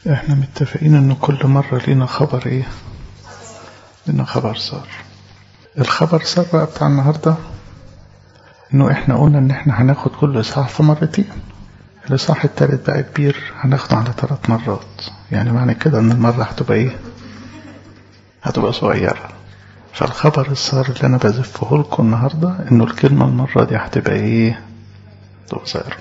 احنا متفقين ان كل مرة لينا خبر ايه لينا خبر صار الخبر صار بقى بتاع النهاردة انه احنا قلنا ان احنا هناخد كل اصحاح في مرتين الاصحاح التالت بقى كبير هناخده على ثلاث مرات يعني معنى كده ان المرة هتبقى ايه هتبقى صغيرة فالخبر الصار اللي انا بزفه لكم النهاردة انه الكلمة المرة دي هتبقى ايه تبقى صغيرة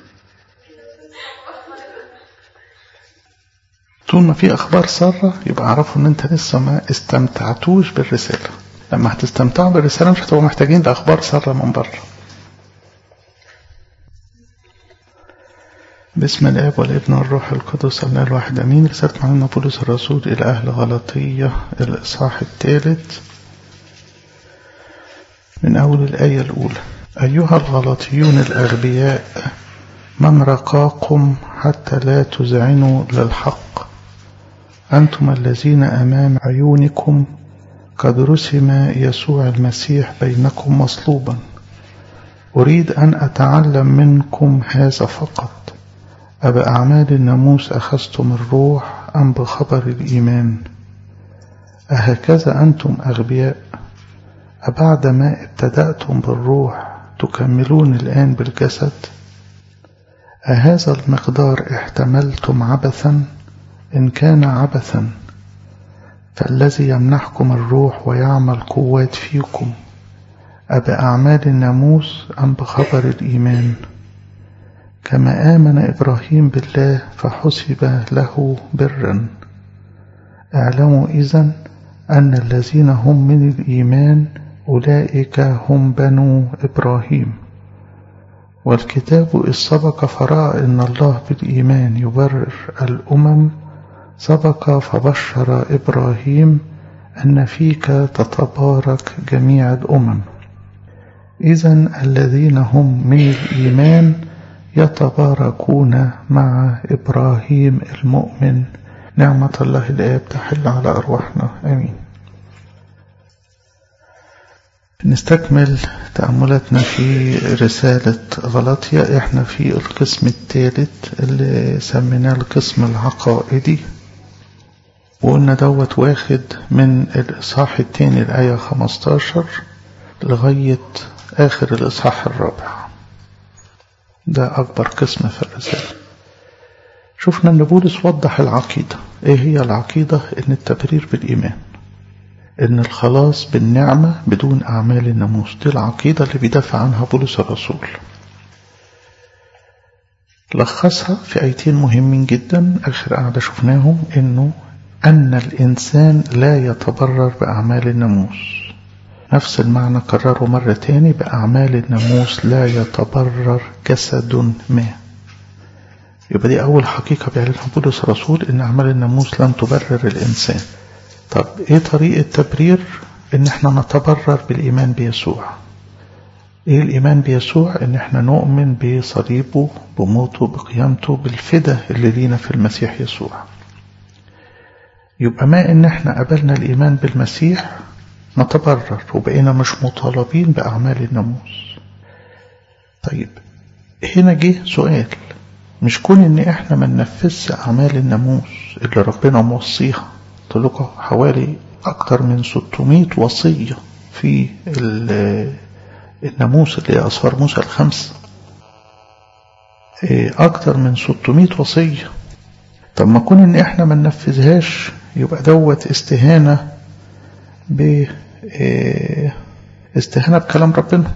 طول ما في اخبار ساره يبقى اعرفوا ان انت لسه ما استمتعتوش بالرساله لما هتستمتعوا بالرساله مش هتبقوا محتاجين لاخبار ساره من بره باسم الاب والابن والروح القدس الله الواحد امين رساله معلمنا بولس الرسول الى اهل غلطيه الاصحاح الثالث من اول الايه الاولى ايها الغلطيون الاغبياء من رقاكم حتى لا تذعنوا للحق أنتم الذين أمام عيونكم قد رسم يسوع المسيح بينكم مصلوبا أريد أن أتعلم منكم هذا فقط أبأعمال الناموس أخذتم الروح أم بخبر الإيمان أهكذا أنتم أغبياء أبعدما ابتدأتم بالروح تكملون الآن بالجسد أهذا المقدار احتملتم عبثا إن كان عبثا فالذي يمنحكم الروح ويعمل قوات فيكم أبأعمال الناموس أم بخبر الإيمان كما آمن إبراهيم بالله فحسب له برا اعلموا إذن أن الذين هم من الإيمان أولئك هم بنو إبراهيم والكتاب إذ سبق فرأى أن الله بالإيمان يبرر الأمم سبق فبشر إبراهيم أن فيك تتبارك جميع الأمم إذا الذين هم من الإيمان يتباركون مع إبراهيم المؤمن نعمة الله الآب تحل على أرواحنا آمين نستكمل تأملاتنا في رسالة غلطية احنا في القسم الثالث اللي سميناه القسم العقائدي وقلنا دوت واخد من الإصحاح الثاني الآية 15 لغاية آخر الإصحاح الرابع ده أكبر قسم في الرسالة شفنا أن بولس وضح العقيدة إيه هي العقيدة إن التبرير بالإيمان إن الخلاص بالنعمة بدون أعمال الناموس دي العقيدة اللي بيدافع عنها بولس الرسول لخصها في آيتين مهمين جدا آخر قاعدة شفناهم إنه أن الإنسان لا يتبرر بأعمال الناموس نفس المعنى كرره مرة تاني بأعمال الناموس لا يتبرر جسد ما يبقى دي أول حقيقة بيعلنها بولس الرسول إن أعمال الناموس لن تبرر الإنسان طب إيه طريقة تبرير إن إحنا نتبرر بالإيمان بيسوع إيه الإيمان بيسوع إن إحنا نؤمن بصليبه بموته بقيامته بالفدا اللي لينا في المسيح يسوع يبقى ما إن إحنا قبلنا الإيمان بالمسيح نتبرر وبقينا مش مطالبين بأعمال الناموس طيب هنا جه سؤال مش كون إن إحنا ما ننفذش أعمال الناموس اللي ربنا موصيها قلت لكم حوالي أكتر من 600 وصية في الناموس اللي هي أسفار موسى الخمس أكتر من 600 وصية طب ما كون إن إحنا ما ننفذهاش يبقى دوت استهانة ب استهانة بكلام ربنا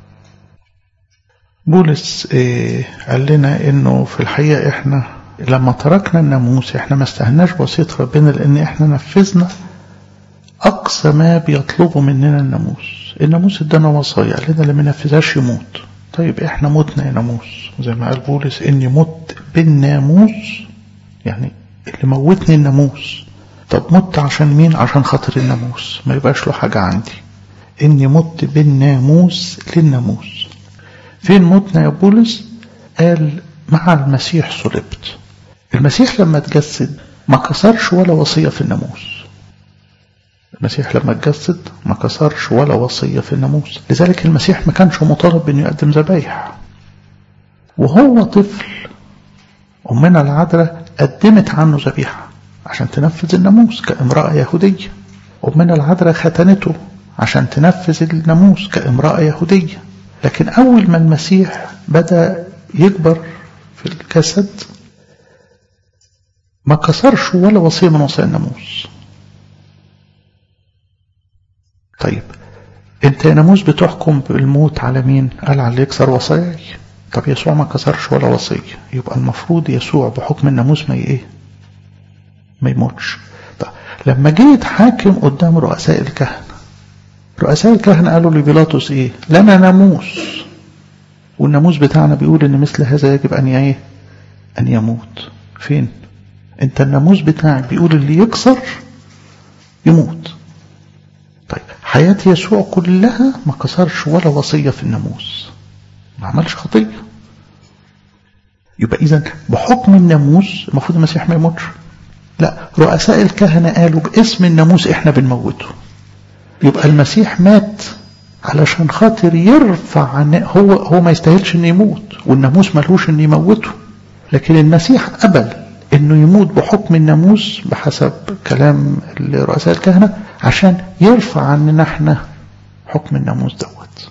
بولس قال لنا انه في الحقيقة احنا لما تركنا الناموس احنا ما استهناش بوصية ربنا لان احنا نفذنا اقصى ما بيطلبه مننا الناموس الناموس ادانا وصايا قال لنا اللي ما نفذهاش يموت طيب احنا متنا يا ناموس زي ما قال بولس اني مت بالناموس يعني اللي موتني الناموس طب مت عشان مين عشان خاطر الناموس ما يبقاش له حاجة عندي اني مت بالناموس للناموس فين متنا يا بولس قال مع المسيح صلبت المسيح لما اتجسد ما كسرش ولا وصية في الناموس المسيح لما اتجسد ما كسرش ولا وصية في الناموس لذلك المسيح ما كانش مطالب انه يقدم ذبايح وهو طفل أمنا العذراء قدمت عنه ذبيحة عشان تنفذ الناموس كامرأة يهودية أمنا العذراء ختنته عشان تنفذ الناموس كامرأة يهودية لكن أول ما المسيح بدأ يكبر في الجسد ما كسرش ولا وصية من وصايا الناموس طيب انت يا ناموس بتحكم بالموت على مين قال على اللي يكسر وصاياي طب يسوع ما كسرش ولا وصية يبقى المفروض يسوع بحكم الناموس ما ايه ما يموتش طب لما جه يتحاكم قدام رؤساء الكهنة رؤساء الكهنة قالوا لبيلاطس ايه لنا ناموس والناموس بتاعنا بيقول ان مثل هذا يجب ان ايه ان يموت فين انت الناموس بتاعك بيقول اللي يكسر يموت طيب حياة يسوع كلها ما كسرش ولا وصية في الناموس ما عملش خطية يبقى إذا بحكم الناموس المفروض المسيح ما يموتش لا رؤساء الكهنة قالوا باسم الناموس احنا بنموته يبقى المسيح مات علشان خاطر يرفع عن هو هو ما يستاهلش انه يموت والناموس ملهوش انه يموته لكن المسيح قبل انه يموت بحكم الناموس بحسب كلام رؤساء الكهنه عشان يرفع عننا احنا حكم الناموس دوت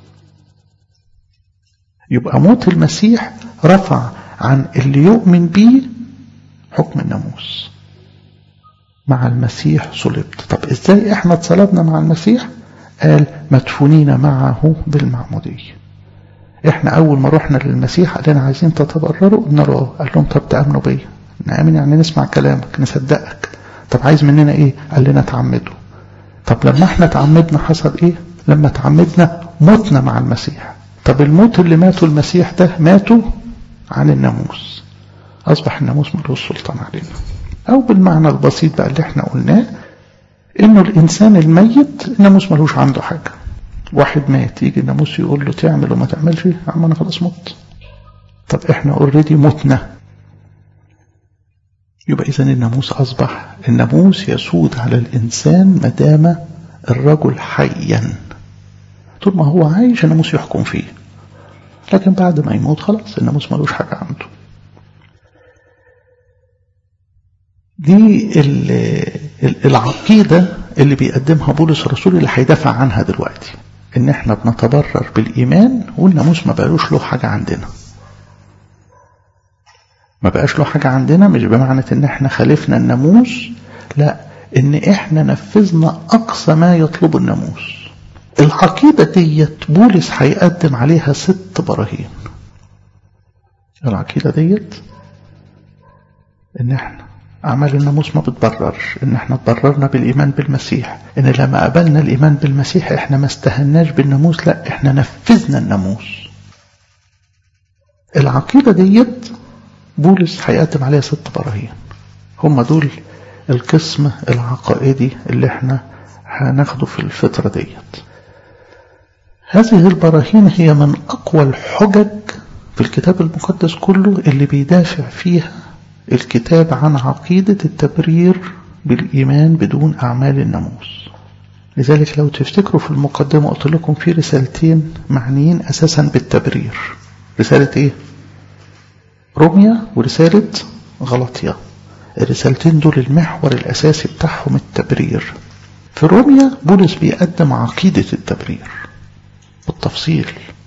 يبقى موت المسيح رفع عن اللي يؤمن بيه حكم الناموس مع المسيح صلبت طب ازاي احنا اتصلبنا مع المسيح قال مدفونين معه بالمعمودية احنا اول ما رحنا للمسيح قال لنا عايزين تتبرروا قلنا له قال لهم طب تأمنوا بيا نأمن يعني نسمع كلامك نصدقك طب عايز مننا ايه قال لنا تعمدوا طب لما احنا تعمدنا حصل ايه لما تعمدنا متنا مع المسيح طب الموت اللي ماتوا المسيح ده ماتوا عن الناموس اصبح الناموس ملوش سلطان علينا او بالمعنى البسيط بقى اللي احنا قلناه انه الانسان الميت الناموس ملوش عنده حاجه واحد مات يجي الناموس يقول له تعمل وما تعملش عم انا خلاص مت طب احنا اوريدي متنا يبقى اذا الناموس اصبح الناموس يسود على الانسان ما دام الرجل حيا طول ما هو عايش الناموس يحكم فيه لكن بعد ما يموت خلاص الناموس ملوش حاجه عنده دي العقيدة اللي بيقدمها بولس الرسول اللي هيدافع عنها دلوقتي ان احنا بنتبرر بالايمان والناموس ما بقالوش له حاجة عندنا ما بقاش له حاجة عندنا مش بمعنى ان احنا خالفنا الناموس لا ان احنا نفذنا اقصى ما يطلبه الناموس العقيدة ديت بولس هيقدم عليها ست براهين العقيدة ديت ان احنا أعمال الناموس ما بتبررش إن إحنا تبررنا بالإيمان بالمسيح إن لما قبلنا الإيمان بالمسيح إحنا ما استهناش بالناموس لا إحنا نفذنا الناموس العقيدة ديت بولس هيقدم عليها ست براهين هم دول القسم العقائدي اللي إحنا هناخده في الفترة ديت هذه البراهين هي من أقوى الحجج في الكتاب المقدس كله اللي بيدافع فيها الكتاب عن عقيدة التبرير بالإيمان بدون أعمال الناموس لذلك لو تفتكروا في المقدمة قلت لكم في رسالتين معنيين أساسا بالتبرير رسالة إيه؟ روميا ورسالة غلطية الرسالتين دول المحور الأساسي بتاعهم التبرير في روميا بولس بيقدم عقيدة التبرير بالتفصيل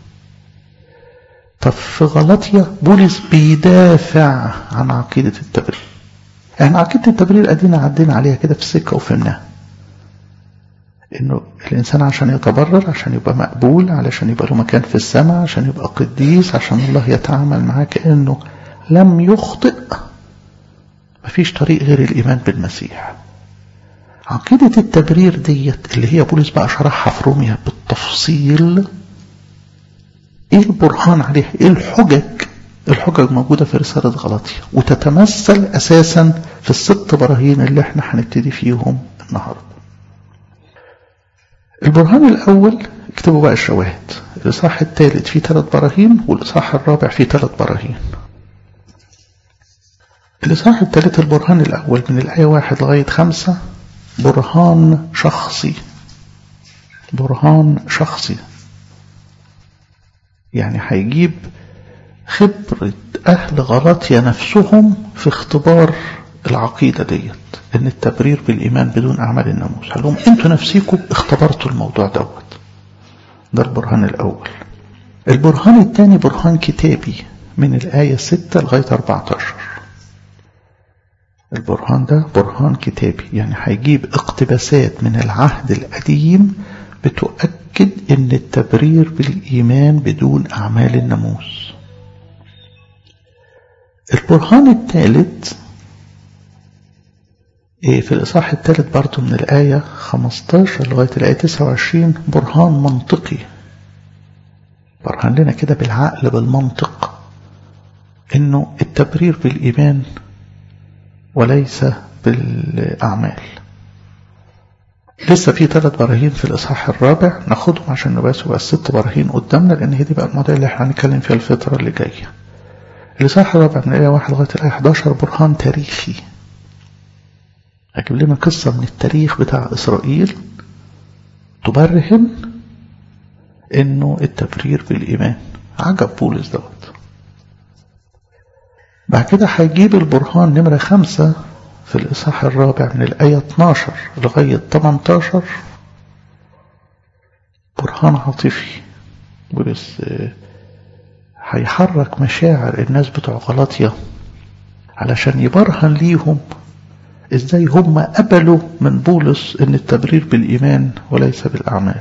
طب في غلطية بولس بيدافع عن عقيدة التبرير احنا عقيدة التبرير ادينا عدينا عليها كده في السكة وفهمناها انه الانسان عشان يتبرر عشان يبقى مقبول علشان يبقى له مكان في السماء عشان يبقى قديس عشان الله يتعامل معاه كانه لم يخطئ مفيش طريق غير الايمان بالمسيح عقيدة التبرير ديت اللي هي بولس بقى شرحها في روميا بالتفصيل ايه البرهان عليها ايه الحجج الحجج موجودة في رسالة غلطية وتتمثل اساسا في الست براهين اللي احنا هنبتدي فيهم النهاردة البرهان الاول اكتبوا بقى الشواهد الاصحاح الثالث فيه ثلاث براهين والاصحاح الرابع فيه ثلاث براهين الاصحاح الثالث البرهان الاول من الايه واحد لغاية خمسة برهان شخصي برهان شخصي يعني هيجيب خبرة أهل غلطية نفسهم في اختبار العقيدة ديت ان التبرير بالإيمان بدون أعمال الناموس قال لهم انتوا نفسيكم اختبرتوا الموضوع دوت ده البرهان الأول البرهان الثاني برهان كتابي من الآية 6 لغاية 14 البرهان ده برهان كتابي يعني هيجيب اقتباسات من العهد القديم بتؤكد ان التبرير بالإيمان بدون أعمال الناموس البرهان الثالث في الإصحاح الثالث برضه من الآية 15 لغاية الآية 29 برهان منطقي برهان لنا كده بالعقل بالمنطق إنه التبرير بالإيمان وليس بالأعمال لسه في ثلاث براهين في الإصحاح الرابع ناخدهم عشان نبقى بقى الست براهين قدامنا لأن هي دي بقى المواضيع اللي احنا هنتكلم فيها الفترة اللي جاية الإصحاح الرابع من الآية 1 لغاية الآية 11 برهان تاريخي هجيب لنا قصة من التاريخ بتاع إسرائيل تبرهن إنه التبرير بالإيمان عجب بولس دوت بعد كده هيجيب البرهان نمرة خمسة في الإصحاح الرابع من الآية 12 لغاية 18 برهان عاطفي بولس هيحرك مشاعر الناس بتوع غلطية علشان يبرهن ليهم ازاي هم قبلوا من بولس ان التبرير بالايمان وليس بالاعمال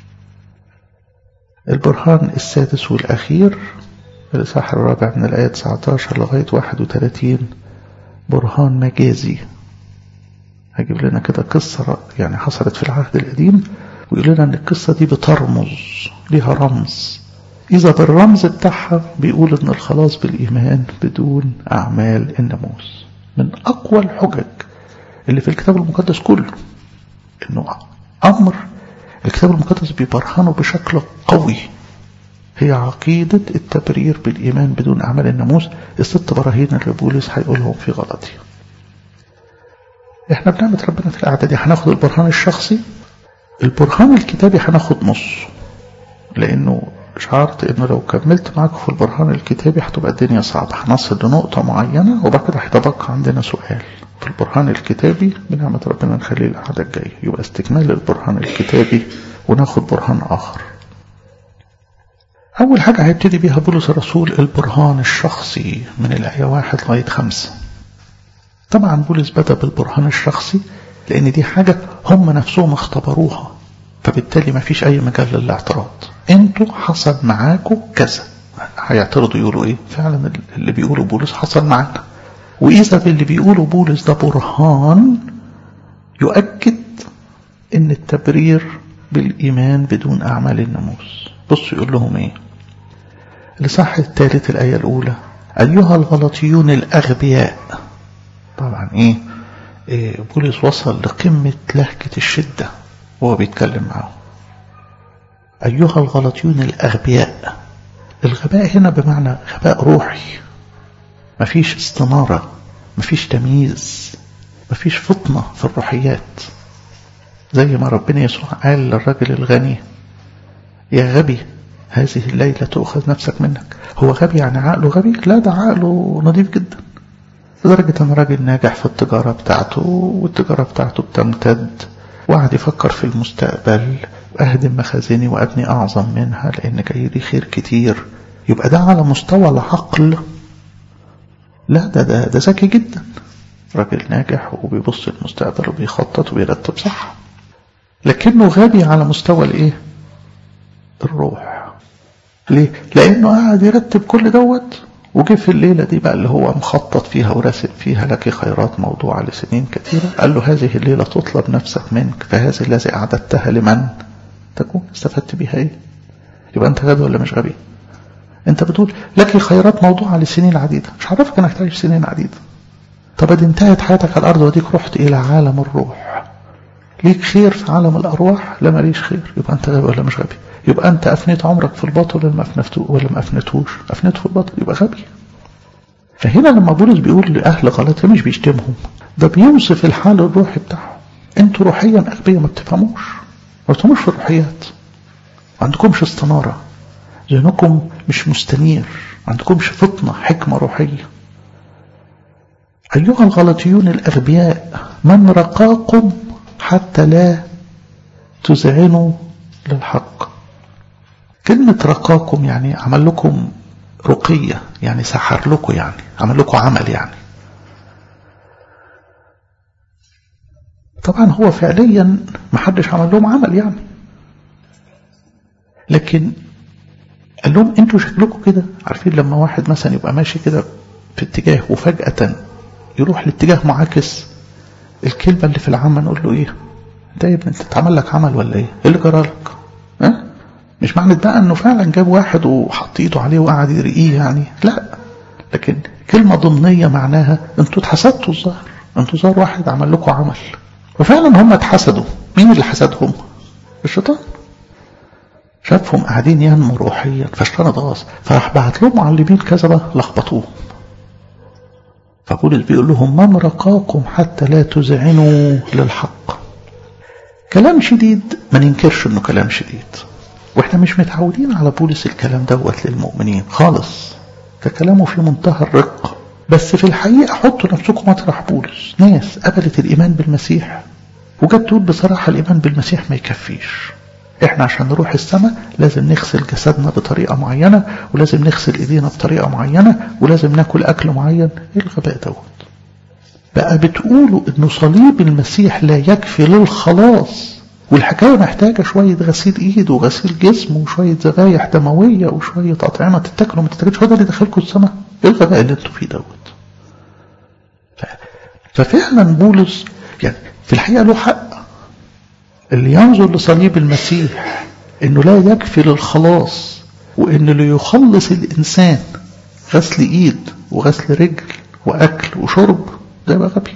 البرهان السادس والاخير الاصحاح الرابع من الايه 19 لغايه 31 برهان مجازي هجيب لنا كده قصه يعني حصلت في العهد القديم ويقول لنا ان القصه دي بترمز ليها رمز اذا بالرمز بتاعها بيقول ان الخلاص بالايمان بدون اعمال الناموس من اقوى الحجج اللي في الكتاب المقدس كله انه امر الكتاب المقدس بيبرهنه بشكل قوي هي عقيدة التبرير بالإيمان بدون أعمال الناموس الست براهين اللي بولس هيقولهم في غلطية احنا بنعمة ربنا في القعدة دي هناخد البرهان الشخصي البرهان الكتابي هناخد نص لأنه شعرت انه لو كملت معاكم في البرهان الكتابي هتبقى الدنيا صعبة هنصل لنقطة معينة وبعد كده هيتبقى عندنا سؤال في البرهان الكتابي بنعمة ربنا نخليه القعدة الجاية يبقى استكمال البرهان الكتابي وناخد برهان آخر أول حاجة هيبتدي بيها بولس الرسول البرهان الشخصي من الآية واحد لغاية خمسة طبعا بولس بدأ بالبرهان الشخصي لأن دي حاجة هم نفسهم اختبروها فبالتالي ما فيش أي مجال للاعتراض انتوا حصل معاكم كذا هيعترضوا يقولوا ايه فعلا اللي بيقولوا بولس حصل معانا وإذا باللي بيقوله بولس ده برهان يؤكد ان التبرير بالإيمان بدون أعمال الناموس بصوا يقول لهم ايه الإصحاح الثالث الآية الأولى أيها الغلطيون الأغبياء طبعا إيه, إيه بولس وصل لقمة لهجة الشدة وهو بيتكلم معه أيها الغلطيون الأغبياء الغباء هنا بمعنى غباء روحي مفيش استنارة مفيش تمييز مفيش فطنة في الروحيات زي ما ربنا يسوع قال للرجل الغني يا غبي هذه الليلة تؤخذ نفسك منك هو غبي يعني عقله غبي لا ده عقله نظيف جدا لدرجة أن راجل ناجح في التجارة بتاعته والتجارة بتاعته بتمتد وقعد يفكر في المستقبل أهدم مخازني وأبني أعظم منها لأن جاي لي خير كتير يبقى ده على مستوى العقل لا ده ده ده ذكي جدا راجل ناجح وبيبص المستقبل وبيخطط وبيرتب صح لكنه غبي على مستوى الايه الروح ليه لانه قاعد يرتب كل دوت وجه في الليلة دي بقى اللي هو مخطط فيها وراسم فيها لك خيرات موضوعة لسنين كثيرة قال له هذه الليلة تطلب نفسك منك فهذه الذي أعددتها لمن تكون استفدت بها ايه يبقى انت غبي ولا مش غبي انت بتقول لك خيرات موضوعة لسنين عديدة مش عارفك انك تعيش سنين عديدة طب ادي انتهت حياتك على الارض وديك رحت الى عالم الروح ليك خير في عالم الارواح لا ماليش خير يبقى انت غبي ولا مش غبي يبقى انت افنيت عمرك في الباطل ولا ما افنته ولا ما افنتهوش افنيته في الباطل يبقى غبي فهنا لما بولس بيقول لاهل غلطية مش بيشتمهم ده بيوصف الحال الروحي بتاعهم انتوا روحيا اغبياء ما بتفهموش ما بتفهموش في الروحيات ما عندكمش استنارة ذهنكم مش مستنير ما عندكمش فطنة حكمة روحية أيها الغلطيون الأغبياء من رقاكم حتى لا تذعنوا للحق كلمة رقاكم يعني عمل لكم رقية يعني سحر لكم يعني عمل لكم عمل يعني طبعا هو فعليا ما حدش عمل لهم عمل يعني لكن قال لهم انتوا شكلكم كده عارفين لما واحد مثلا يبقى ماشي كده في اتجاه وفجأة يروح لاتجاه معاكس الكلمة اللي في العامة نقول له ايه انت يا ابني انت اتعمل لك عمل ولا ايه ايه اللي جرالك ها مش معنى بقى انه فعلا جاب واحد وحط ايده عليه وقعد يرقيه يعني لا لكن كلمة ضمنية معناها انتوا اتحسدتوا الظاهر انتوا ظهر واحد عمل لكم عمل وفعلا هم اتحسدوا مين اللي حسدهم الشيطان شافهم قاعدين ينمو روحيا فالشيطان اتغاظ فراح بعت لهم معلمين كذبة لخبطوهم فبولس بيقول لهم من رقاكم حتى لا تذعنوا للحق كلام شديد ما ننكرش انه كلام شديد واحنا مش متعودين على بولس الكلام دوت للمؤمنين خالص فكلامه في منتهى الرقة بس في الحقيقة حطوا نفسكم مطرح بولس ناس قبلت الإيمان بالمسيح وجت تقول بصراحة الإيمان بالمسيح ما يكفيش احنا عشان نروح السماء لازم نغسل جسدنا بطريقة معينة ولازم نغسل ايدينا بطريقة معينة ولازم ناكل اكل معين ايه الغباء دوت بقى بتقولوا ان صليب المسيح لا يكفي للخلاص والحكاية محتاجة شوية غسيل ايد وغسيل جسم وشوية ذبايح دموية وشوية أطعمة تتاكل وما تتاكلش هو ده اللي دخلكم السماء ايه الغباء اللي انتوا فيه دوت ففعلا بولس يعني في الحقيقة له حق اللي ينظر لصليب المسيح انه لا يكفي للخلاص وان اللي يخلص الانسان غسل ايد وغسل رجل واكل وشرب ده يبقى غبي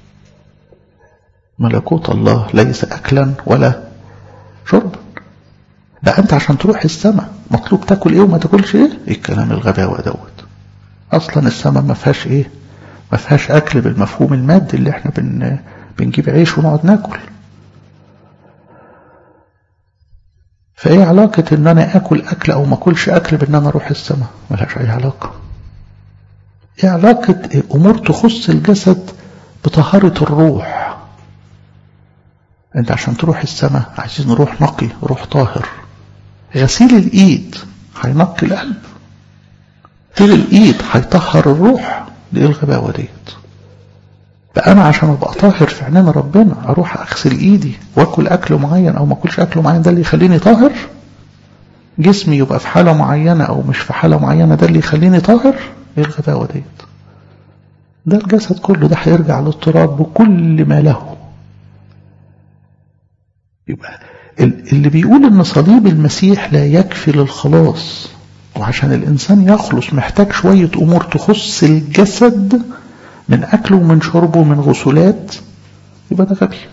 ملكوت الله ليس اكلا ولا شربا ده انت عشان تروح السماء مطلوب تاكل ايه وما تاكلش ايه ايه الكلام الغباوه دوت اصلا السماء ما فيهاش ايه ما فيهاش اكل بالمفهوم المادي اللي احنا بن بنجيب عيش ونقعد ناكل فايه علاقة ان انا اكل اكل او ما اكلش اكل بان انا اروح السماء ملهاش اي علاقة ايه علاقة إيه امور تخص الجسد بطهارة الروح انت عشان تروح السماء عايزين نروح نقي روح طاهر غسيل الايد هينقي القلب غسيل الايد هيطهر الروح دي الغباوة ديت بقى انا عشان ابقى طاهر في عينين ربنا اروح اغسل ايدي واكل اكل معين او ما اكلش اكل معين ده اللي يخليني طاهر جسمي يبقى في حالة معينة او مش في حالة معينة ده اللي يخليني طاهر ايه الغباوة ديت ده الجسد كله ده هيرجع للتراب بكل ما له يبقى اللي بيقول ان صليب المسيح لا يكفي للخلاص وعشان الانسان يخلص محتاج شوية امور تخص الجسد من أكله ومن شربه ومن غسولات يبقى ده غبي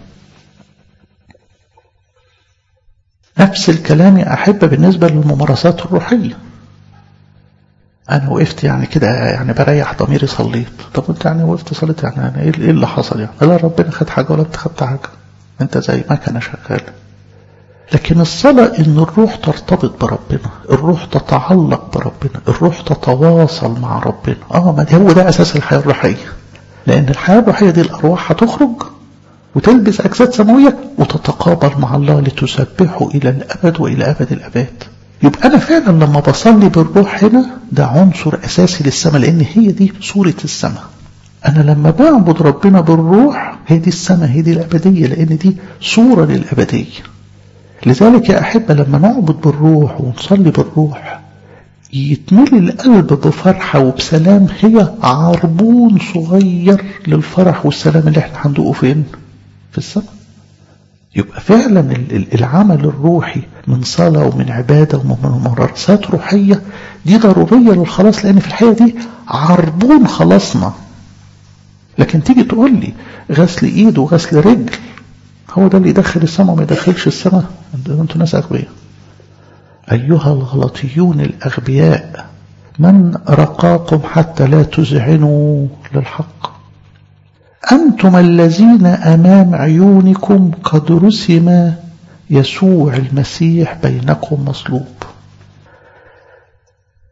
نفس الكلام يا أحبة بالنسبة للممارسات الروحية أنا وقفت يعني كده يعني بريح ضميري صليت طب أنت يعني وقفت صليت يعني, يعني إيه اللي حصل يعني لا ربنا خد حاجة ولا أنت خدت حاجة أنت زي ما كان شغال لكن الصلاة إن الروح ترتبط بربنا الروح تتعلق بربنا الروح تتواصل مع ربنا آه ما هو ده أساس الحياة الروحية لأن الحياة الروحية دي الأرواح هتخرج وتلبس أجساد سماوية وتتقابل مع الله لتسبحه إلى الأبد وإلى أبد الأبد يبقى أنا فعلا لما بصلي بالروح هنا ده عنصر أساسي للسماء لأن هي دي صورة السماء أنا لما بعبد ربنا بالروح هي دي السماء هي دي الأبدية لأن دي صورة للأبدية لذلك يا أحبة لما نعبد بالروح ونصلي بالروح يتملي القلب بفرحة وبسلام هي عربون صغير للفرح والسلام اللي احنا هندوقه فين في السماء يبقى فعلا العمل الروحي من صلاة ومن عبادة ومن ممارسات روحية دي ضرورية للخلاص لأن في الحقيقة دي عربون خلاصنا لكن تيجي تقول لي غسل ايد وغسل رجل هو ده اللي يدخل السماء وما يدخلش السماء انتوا ناس اغبياء ايها الغلطيون الاغبياء من رقاكم حتى لا تذعنوا للحق انتم الذين امام عيونكم قد رسم يسوع المسيح بينكم مصلوب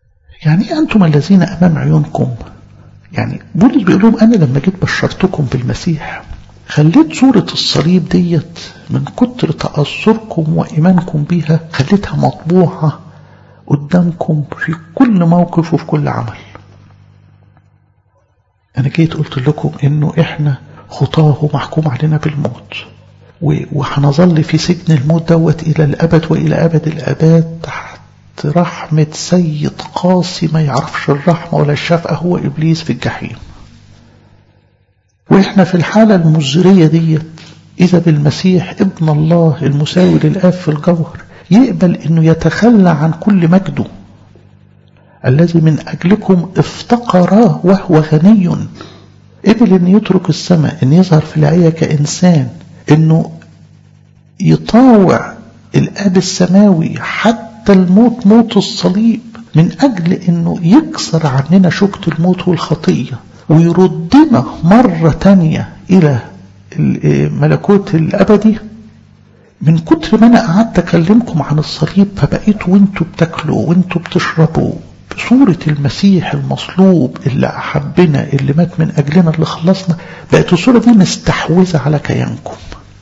يعني ايه انتم الذين امام عيونكم يعني بولس بيقول لهم انا لما جيت بشرتكم بالمسيح خليت صورة الصليب ديت من كتر تأثركم وإيمانكم بيها خليتها مطبوعة قدامكم في كل موقف وفي كل عمل أنا جيت قلت لكم إنه إحنا خطاه محكوم علينا بالموت وهنظل في سجن الموت دوت إلى الأبد وإلى أبد الآباد تحت رحمة سيد قاسي ما يعرفش الرحمة ولا الشفقة هو إبليس في الجحيم وإحنا في الحالة المزرية ديت إذا بالمسيح ابن الله المساوي للآب في الجوهر يقبل أنه يتخلى عن كل مجده الذي من أجلكم افتقر وهو غني قبل أن يترك السماء أن يظهر في العية كإنسان أنه يطاوع الآب السماوي حتى الموت موت الصليب من أجل أنه يكسر عننا شوكة الموت والخطية ويردنا مرة تانية إلى الملكوت الأبدي من كتر ما أنا قعدت أكلمكم عن الصليب فبقيت وانتوا بتاكلوا وانتوا بتشربوا بصورة المسيح المصلوب اللي أحبنا اللي مات من أجلنا اللي خلصنا بقت الصورة دي مستحوذة على كيانكم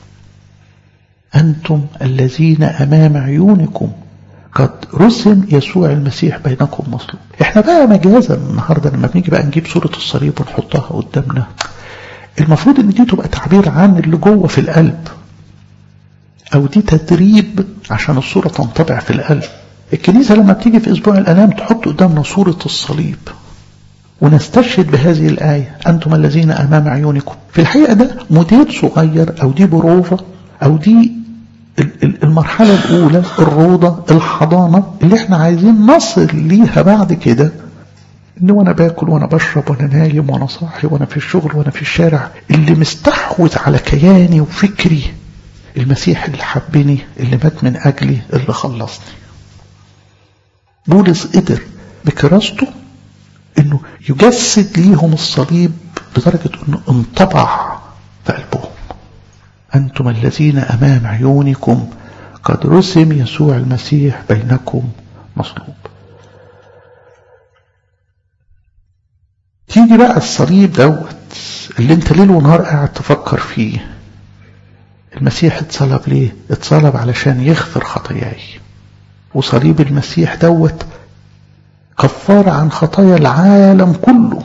أنتم الذين أمام عيونكم قد رسم يسوع المسيح بينكم مصلوب احنا بقى مجازا النهارده لما بنيجي بقى نجيب صورة الصليب ونحطها قدامنا المفروض ان دي تبقى تعبير عن اللي جوه في القلب او دي تدريب عشان الصورة تنطبع في القلب الكنيسة لما بتيجي في اسبوع الالام تحط قدامنا صورة الصليب ونستشهد بهذه الآية أنتم الذين أمام عيونكم في الحقيقة ده موديل صغير أو دي بروفة أو دي المرحلة الأولى الروضة الحضانة اللي احنا عايزين نصل ليها بعد كده ان وانا باكل وانا بشرب وانا نايم وانا صاحي وانا في الشغل وانا في الشارع اللي مستحوذ على كياني وفكري المسيح اللي حبني اللي مات من اجلي اللي خلصني بولس قدر بكراسته انه يجسد ليهم الصليب لدرجة انه انطبع في قلبهم أنتم الذين أمام عيونكم قد رسم يسوع المسيح بينكم مصلوب تيجي بقى الصليب دوت اللي انت ليل ونهار قاعد تفكر فيه المسيح اتصلب ليه اتصلب علشان يغفر خطاياي وصليب المسيح دوت كفار عن خطايا العالم كله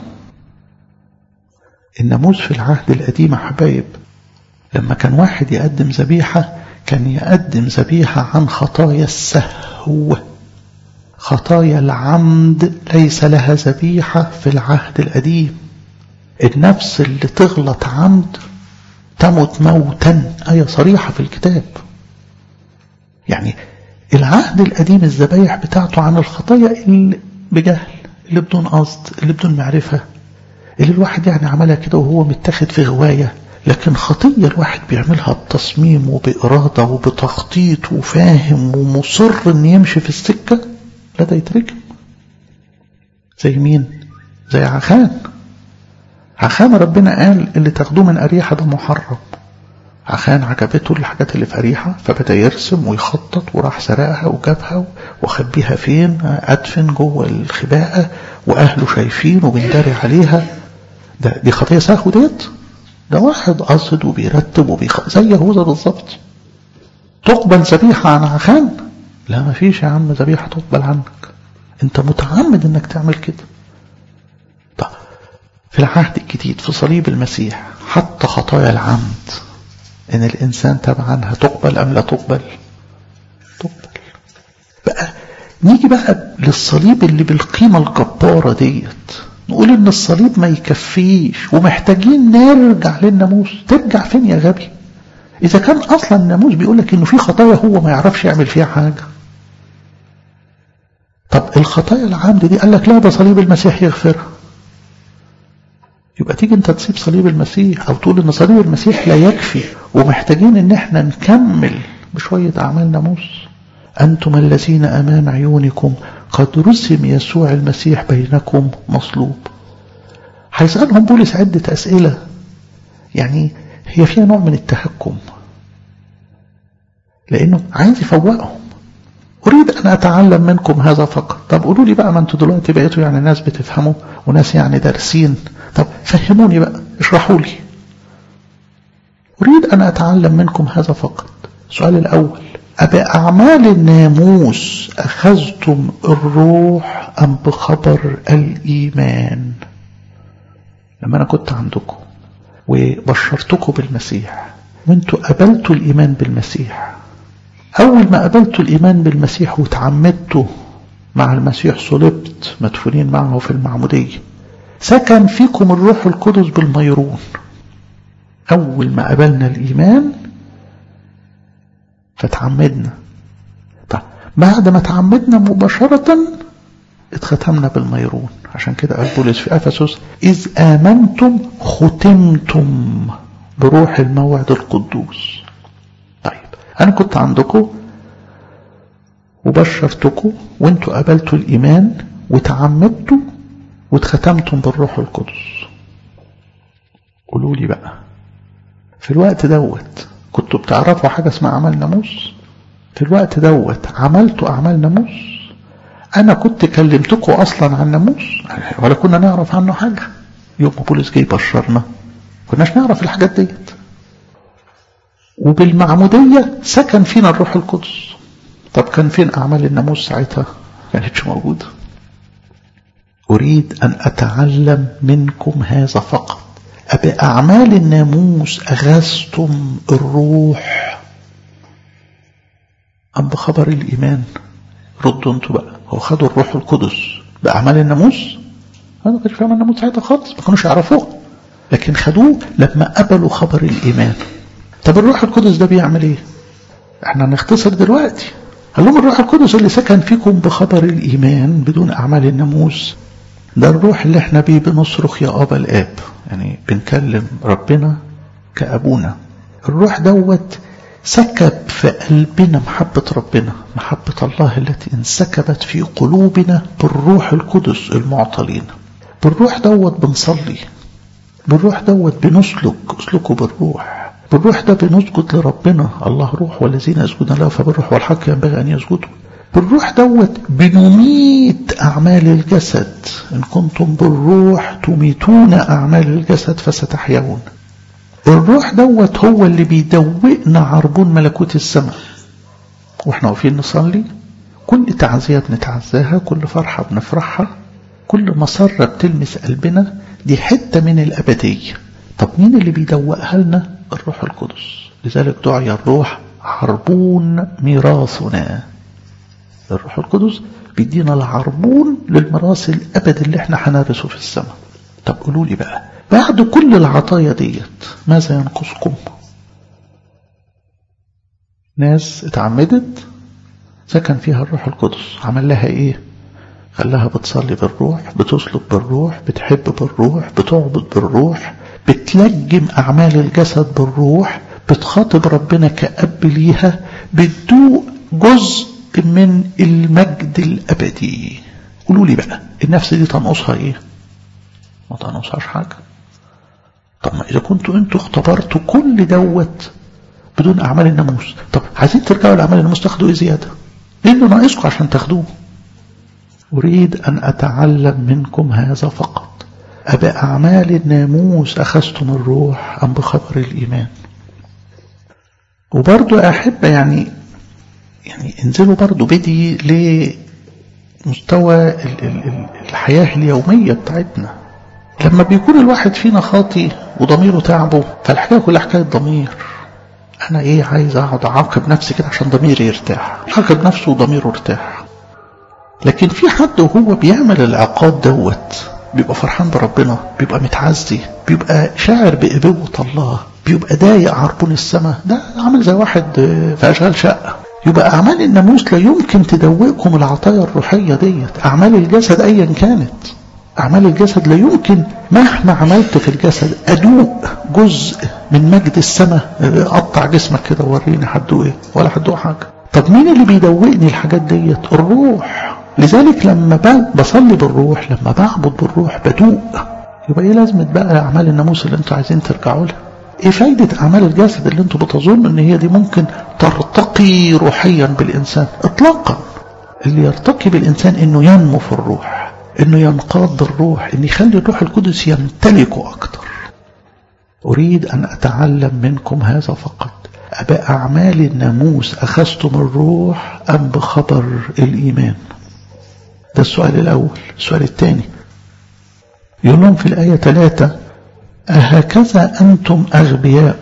الناموس في العهد القديم حبايب لما كان واحد يقدم ذبيحة كان يقدم ذبيحة عن خطايا السهو خطايا العمد ليس لها ذبيحة في العهد القديم النفس اللي تغلط عمد تمت موتا آية صريحة في الكتاب يعني العهد القديم الذبايح بتاعته عن الخطايا اللي بجهل اللي بدون قصد اللي بدون معرفة اللي الواحد يعني عملها كده وهو متاخد في غواية لكن خطية الواحد بيعملها بتصميم وبإرادة وبتخطيط وفاهم ومصر ان يمشي في السكة لا ده يترجم زي مين زي عخان عخان ربنا قال اللي تاخدوه من أريحة ده محرم عخان عجبته الحاجات اللي في أريحة فبدأ يرسم ويخطط وراح سرقها وجابها وخبيها فين أدفن جوه الخباءة وأهله شايفين وبنداري عليها ده دي خطية سهو ديت ده واحد قصد وبيرتب وبيخ زي يهوذا بالظبط تقبل ذبيحة عن عخان لا ما فيش يا عم ذبيحة تقبل عنك انت متعمد انك تعمل كده طب في العهد الجديد في صليب المسيح حتى خطايا العمد ان الانسان تبعا هتقبل ام لا تقبل تقبل بقى نيجي بقى للصليب اللي بالقيمة الجبارة ديت نقول ان الصليب ما يكفيش ومحتاجين نرجع للناموس ترجع فين يا غبي اذا كان اصلا الناموس بيقول لك انه في خطايا هو ما يعرفش يعمل فيها حاجة طب الخطايا العامدة دي قال لك لا ده صليب المسيح يغفرها يبقى تيجي انت تسيب صليب المسيح او تقول ان صليب المسيح لا يكفي ومحتاجين ان احنا نكمل بشوية اعمال ناموس انتم الذين امام عيونكم قد رسم يسوع المسيح بينكم مصلوب هيسألهم بولس عدة أسئلة يعني هي فيها نوع من التهكم لأنه عايز يفوقهم أريد أن أتعلم منكم هذا فقط طب قولوا لي بقى ما أنتوا دلوقتي بقيتوا يعني ناس بتفهموا وناس يعني دارسين طب فهموني بقى اشرحوا لي أريد أن أتعلم منكم هذا فقط السؤال الأول أبأعمال الناموس أخذتم الروح أم بخبر الإيمان لما أنا كنت عندكم وبشرتكم بالمسيح وانتوا قبلتوا الإيمان بالمسيح أول ما قبلتوا الإيمان بالمسيح وتعمدتوا مع المسيح صلبت مدفونين معه في المعمودية سكن فيكم الروح القدس بالميرون أول ما قبلنا الإيمان فتعمدنا طيب بعد ما تعمدنا مباشرة اتختمنا بالميرون عشان كده قال بولس في أفسس إذ آمنتم ختمتم بروح الموعد القدوس طيب أنا كنت عندكم وبشرتكم وانتوا قبلتوا الإيمان وتعمدتوا واتختمتم بالروح القدس قولوا لي بقى في الوقت دوت كنتوا بتعرفوا حاجة اسمها أعمال ناموس في الوقت دوت عملتوا أعمال ناموس أنا كنت كلمتكم أصلا عن ناموس ولا كنا نعرف عنه حاجة يوم بولس جاي بشرنا كناش نعرف الحاجات ديت وبالمعمودية سكن فينا الروح القدس طب كان فين أعمال الناموس ساعتها كانتش موجودة أريد أن أتعلم منكم هذا فقط أبأعمال الناموس أغزتم الروح أم بخبر الإيمان ردوا انتوا بقى هو خدوا الروح القدس بأعمال الناموس هذا ما كانش فاهم الناموس ساعتها خالص ما كانوش يعرفوه لكن خدوه لما قبلوا خبر الإيمان طب الروح القدس ده بيعمل ايه احنا نختصر دلوقتي قال لهم الروح القدس اللي سكن فيكم بخبر الإيمان بدون أعمال الناموس ده الروح اللي احنا بيه بنصرخ يا أبا الآب يعني بنكلم ربنا كأبونا الروح دوت سكب في قلبنا محبة ربنا محبة الله التي انسكبت في قلوبنا بالروح القدس المعطى لنا بالروح دوت بنصلي بالروح دوت بنسلك اسلكوا بالروح بالروح ده بنسجد لربنا الله روح والذين يسجدون له فبالروح والحق ينبغي أن يسجدوا بالروح دوت بنميت أعمال الجسد إن كنتم بالروح تميتون أعمال الجسد فستحيون الروح دوت هو اللي بيدوقنا عربون ملكوت السماء واحنا واقفين نصلي كل تعزية بنتعزاها كل فرحة بنفرحها كل مسرة بتلمس قلبنا دي حتة من الأبدية طب مين اللي بيدوقها لنا الروح القدس لذلك دعي الروح عربون ميراثنا الروح القدس بيدينا العربون للميراث الأبد اللي احنا هنرثه في السماء طب قولوا لي بقى بعد كل العطايا ديت ماذا ينقصكم ناس اتعمدت سكن فيها الروح القدس عمل لها ايه خلاها بتصلي بالروح بتسلك بالروح بتحب بالروح بتعبد بالروح بتلجم أعمال الجسد بالروح بتخاطب ربنا كأب ليها بتدوق جزء من المجد الأبدي قولوا لي بقى النفس دي تنقصها ايه ما تنقصهاش حاجة طب ما إذا كنتوا انتوا اختبرتوا كل دوت بدون أعمال الناموس طب عايزين ترجعوا لأعمال الناموس تاخدوا ايه زيادة ايه اللي ناقصكم عشان تاخدوه أريد أن أتعلم منكم هذا فقط أبأعمال الناموس أخذتم الروح أم بخبر الإيمان وبرضو أحب يعني يعني انزلوا برضو بدي لمستوى الحياة اليومية بتاعتنا لما بيكون الواحد فينا خاطي وضميره تعبه فالحكاية كلها حكاية ضمير أنا إيه عايز أقعد أعاقب نفسي كده عشان ضميري يرتاح عاقب نفسه وضميره ارتاح لكن في حد وهو بيعمل العقاب دوت بيبقى فرحان بربنا بيبقى متعزي بيبقى شاعر بإبوة الله بيبقى ضايق عربون السماء ده عامل زي واحد في أشغال شقة يبقى أعمال الناموس لا يمكن تدوقكم العطايا الروحية ديت أعمال الجسد أيا كانت أعمال الجسد لا يمكن مهما عملت في الجسد أدوق جزء من مجد السماء قطع جسمك كده وريني هتدوق إيه ولا هتدوق حاجة طب مين اللي بيدوقني الحاجات ديت الروح لذلك لما بصلي بالروح لما بعبد بالروح بدوق يبقى ايه لازمة بقى اعمال الناموس اللي انتوا عايزين ترجعوا لها ايه فايدة اعمال الجسد اللي انتوا بتظنوا ان هي دي ممكن ترتقي روحيا بالانسان اطلاقا اللي يرتقي بالإنسان إنه ينمو في الروح إنه ينقاد الروح إن يخلي الروح القدس يمتلكه أكتر أريد أن أتعلم منكم هذا فقط أبأعمال الناموس أخذتم الروح أم بخبر الإيمان ده السؤال الأول السؤال الثاني يقول لهم في الآية ثلاثة أهكذا أنتم أغبياء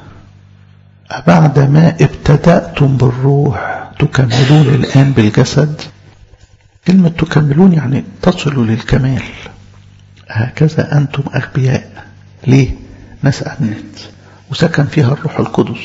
أبعد ما ابتدأتم بالروح تكملون الآن بالجسد كلمة تكملون يعني تصلوا للكمال هكذا أنتم أغبياء ليه ناس أمنت وسكن فيها الروح القدس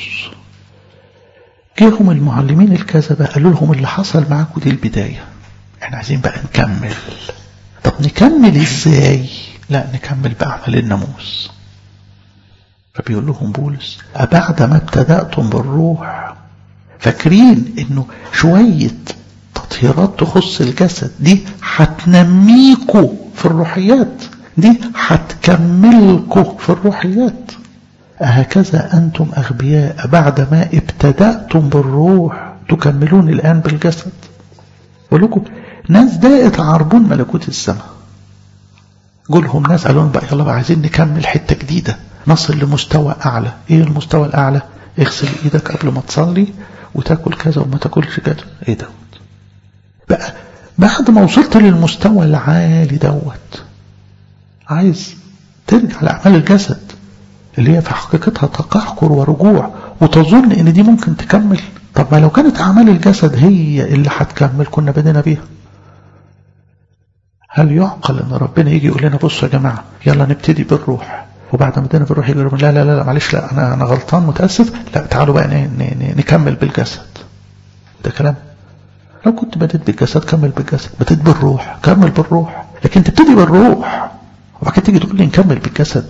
جيهم المعلمين الكذبة قالوا لهم اللي حصل معاكم دي البداية احنا عايزين بقى نكمل طب نكمل ازاي لا نكمل بأعمال الناموس فبيقول لهم بولس أبعد ما ابتدأتم بالروح فاكرين انه شوية تطهيرات تخص الجسد دي هتنميكوا في الروحيات دي هتكملكوا في الروحيات هكذا أنتم أغبياء بعدما ابتدأتم بالروح تكملون الآن بالجسد ولكم ناس دائت عربون ملكوت السماء قولهم ناس قالوا بقى يلا بقى عايزين نكمل حتة جديدة نصل لمستوى أعلى إيه المستوى الأعلى اغسل إيدك قبل ما تصلي وتاكل كذا وما تاكلش كذا إيه دوت بقى بعد ما وصلت للمستوى العالي دوت عايز ترجع لأعمال الجسد اللي هي في حقيقتها تقهقر ورجوع وتظن ان دي ممكن تكمل طب ما لو كانت اعمال الجسد هي اللي هتكمل كنا بدينا بيها هل يعقل ان ربنا يجي يقول لنا بصوا يا جماعه يلا نبتدي بالروح وبعد ما بدينا بالروح يجي لا لا لا معلش لا انا انا غلطان متاسف لا تعالوا بقى نكمل بالجسد ده كلام لو كنت بديت بالجسد كمل بالجسد بديت بالروح كمل بالروح لكن تبتدي بالروح وبعد كده تيجي تقول لي نكمل بالجسد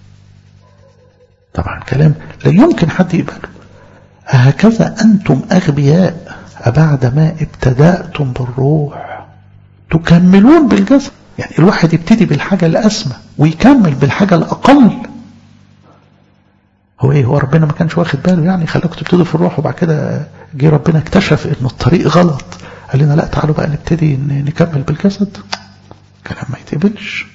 طبعا كلام لا يمكن حد يقبله هكذا أنتم أغبياء أبعد ما ابتدأتم بالروح تكملون بالجسد يعني الواحد يبتدي بالحاجة الأسمى ويكمل بالحاجة الأقل هو ايه هو ربنا ما كانش واخد باله يعني خلاكم تبتدوا في الروح وبعد كده جه ربنا اكتشف ان الطريق غلط قال لنا لا تعالوا بقى نبتدي نكمل بالجسد كلام ما يتقبلش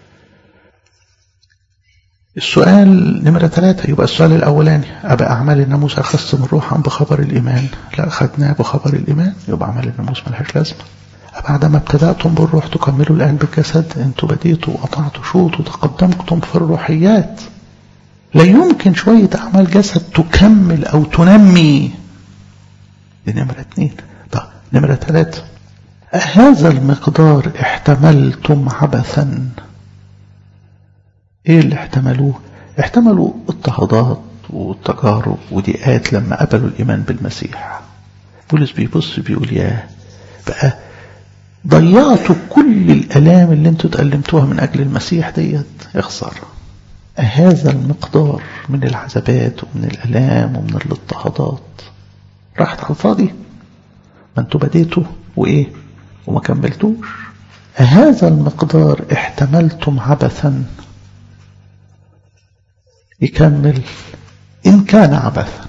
السؤال نمرة ثلاثة يبقى السؤال الأولاني أبا أعمال الناموس أخذتم الروح أم بخبر الإيمان لا أخذناه بخبر الإيمان يبقى أعمال الناموس ملهاش لازمة بعد ما ابتدأتم بالروح تكملوا الآن بالجسد أنتوا بديتوا وقطعتوا شوط وتقدمتم في الروحيات لا يمكن شوية أعمال جسد تكمل أو تنمي دي نمرة اثنين طب نمرة ثلاثة هذا المقدار احتملتم عبثا ايه اللي احتملوه احتملوا اضطهادات والتجارب وضيقات لما قبلوا الايمان بالمسيح بولس بيبص بيقول يا بقى ضيعتوا كل الالام اللي انتوا اتألمتوها من اجل المسيح ديت اخسر هذا المقدار من العذابات ومن الالام ومن الاضطهادات راحت على الفاضي ما انتوا بديتوا وايه وما كملتوش هذا المقدار احتملتم عبثا يكمل إن كان عبثا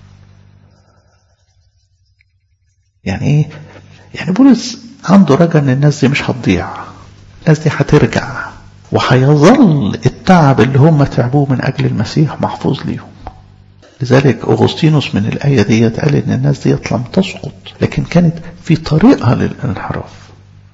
يعني إيه يعني بولس عنده رجا أن الناس دي مش هتضيع الناس دي هترجع وهيظل التعب اللي هم تعبوه من أجل المسيح محفوظ ليهم لذلك أغسطينوس من الآية دي قال إن الناس دي لم تسقط لكن كانت في طريقها للانحراف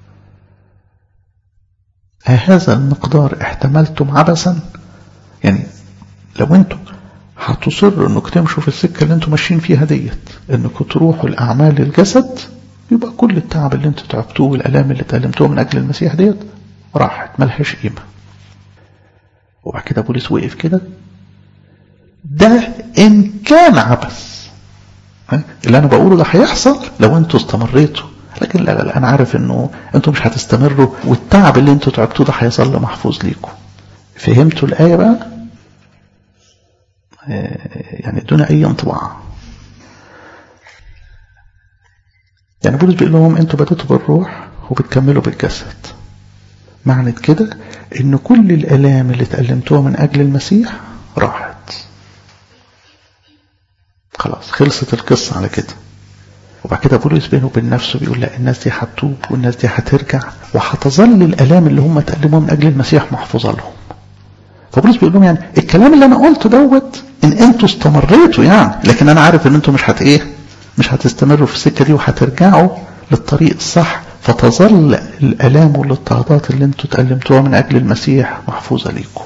هذا المقدار احتملتم عبثا يعني لو انتم هتصروا انكم تمشوا في السكه اللي انتم ماشيين فيها ديت انكم تروحوا لاعمال الجسد يبقى كل التعب اللي انتم تعبتوه والالام اللي اتالمتوها من اجل المسيح ديت راحت ملهاش قيمه وبعد كده بولس وقف كده ده ان كان عبث اللي انا بقوله ده هيحصل لو انتوا استمريتوا لكن لا لا لا انا عارف انه انتوا مش هتستمروا والتعب اللي انتوا تعبتوه ده هيظل محفوظ ليكم فهمتوا الايه بقى يعني دون أي انطباع يعني بولس بيقول لهم انتوا بدأتوا بالروح وبتكملوا بالجسد معنى كده ان كل الالام اللي اتألمتوها من اجل المسيح راحت خلاص خلصت القصة على كده وبعد كده بولس بينه وبين نفسه بيقول لا الناس دي هتتوب والناس دي هترجع وهتظل الالام اللي هم تألموا من اجل المسيح محفوظه لهم فبولس بيقول لهم يعني الكلام اللي انا قلته دوت ان انتوا استمريتوا يعني لكن انا عارف ان انتوا مش هت ايه مش هتستمروا في السكه دي وهترجعوا للطريق الصح فتظل الالام والاضطهادات اللي انتوا تألمتوها من اجل المسيح محفوظه ليكم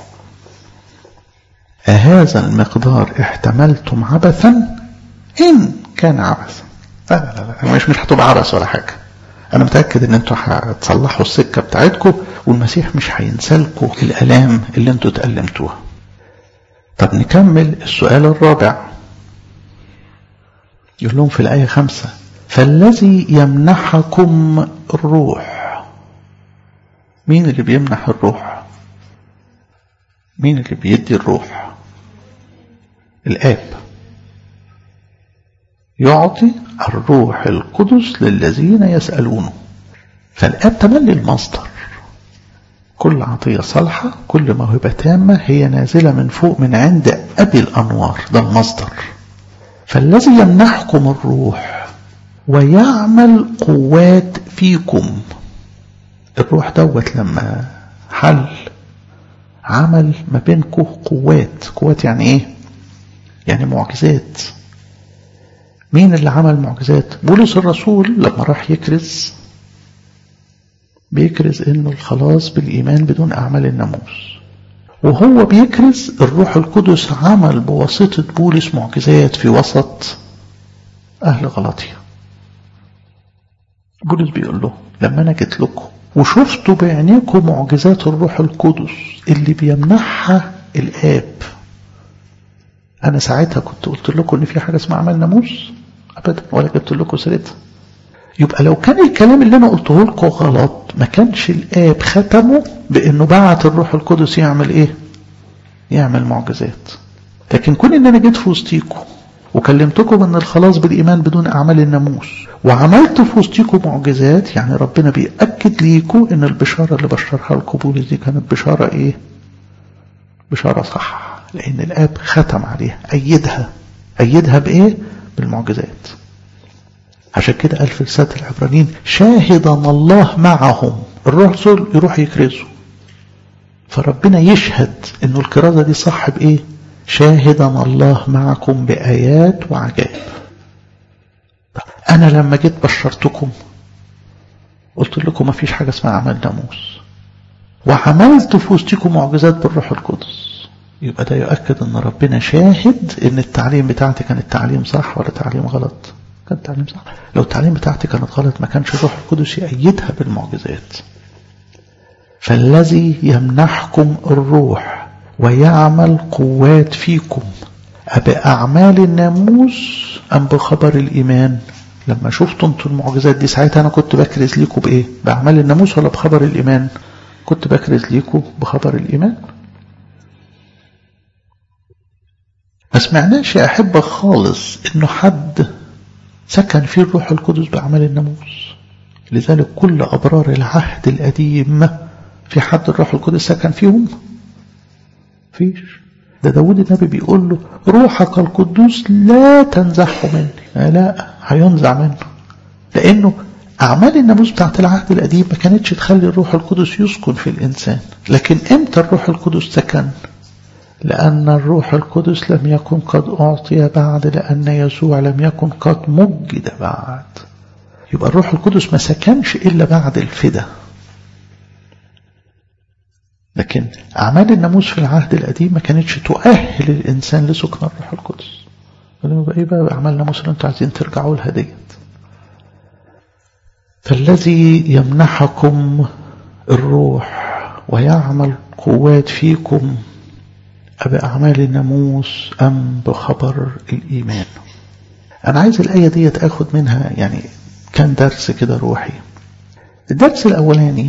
أهذا المقدار احتملتم عبثا إن كان عبثا لا لا لا مش مش هتبقى عبث ولا حاجة أنا متأكد إن أنتوا هتصلحوا السكة بتاعتكم والمسيح مش هينسالكم الآلام اللي أنتوا تألمتوها. طب نكمل السؤال الرابع. يقول لهم في الآية خمسة فالذي يمنحكم الروح مين اللي بيمنح الروح؟ مين اللي بيدي الروح؟ الآب يعطي الروح القدس للذين يسألونه فالآب تملي المصدر كل عطية صالحة كل موهبة تامة هي نازلة من فوق من عند أبي الأنوار ده المصدر فالذي يمنحكم الروح ويعمل قوات فيكم الروح دوت لما حل عمل ما بينكم قوات قوات يعني ايه يعني معجزات مين اللي عمل معجزات بولس الرسول لما راح يكرز بيكرز انه الخلاص بالايمان بدون اعمال الناموس وهو بيكرز الروح القدس عمل بواسطة بولس معجزات في وسط اهل غلطية بولس بيقول له لما انا جيت لكم وشفتوا بعينيكم معجزات الروح القدس اللي بيمنحها الاب انا ساعتها كنت قلت لكم ان في حاجه اسمها عمل ناموس ابدا ولا جبت لكم سيرتها يبقى لو كان الكلام اللي انا قلته لكم غلط ما كانش الاب ختمه بانه بعت الروح القدس يعمل ايه يعمل معجزات لكن كون ان انا جيت في وسطيكم وكلمتكم ان الخلاص بالايمان بدون اعمال الناموس وعملت في وسطيكم معجزات يعني ربنا بيأكد ليكم ان البشاره اللي بشرها لكم بولس دي كانت بشاره ايه بشاره صح لأن الآب ختم عليها أيدها أيدها بإيه؟ بالمعجزات عشان كده قال في رسالة العبرانيين شاهدنا الله معهم الرسل يروح يكرزوا فربنا يشهد انه الكرازة دي صح بإيه؟ شاهدنا الله معكم بآيات وعجائب أنا لما جيت بشرتكم قلت لكم ما فيش حاجة اسمها عمل ناموس وعملت في وسطكم معجزات بالروح القدس يبقى ده يؤكد ان ربنا شاهد ان التعليم بتاعتي كان التعليم صح ولا تعليم غلط كان التعليم صح لو التعليم بتاعتي كانت غلط ما كانش الروح القدس يأيدها بالمعجزات فالذي يمنحكم الروح ويعمل قوات فيكم أبأعمال الناموس أم بخبر الإيمان لما شفتوا انتوا المعجزات دي ساعتها أنا كنت بكرز ليكم بإيه بأعمال الناموس ولا بخبر الإيمان كنت بكرز ليكم بخبر الإيمان ما سمعناش يا أحبة خالص إنه حد سكن فيه الروح القدس بأعمال الناموس لذلك كل أبرار العهد القديم في حد الروح القدس سكن فيهم فيش ده داود النبي بيقول له روحك القدوس لا تنزحه مني لا هينزع منه لأنه أعمال الناموس بتاعت العهد القديم ما كانتش تخلي الروح القدس يسكن في الإنسان لكن إمتى الروح القدس سكن لأن الروح القدس لم يكن قد أعطي بعد لأن يسوع لم يكن قد مجد بعد يبقى الروح القدس ما سكنش إلا بعد الفدا لكن أعمال الناموس في العهد القديم ما كانتش تؤهل الإنسان لسكن الروح القدس يبقى إيه بقى أعمال الناموس اللي أنتوا عايزين ترجعوا لها ديت فالذي يمنحكم الروح ويعمل قوات فيكم أبأعمال الناموس أم بخبر الإيمان أنا عايز الآية دي أخد منها يعني كان درس كده روحي الدرس الأولاني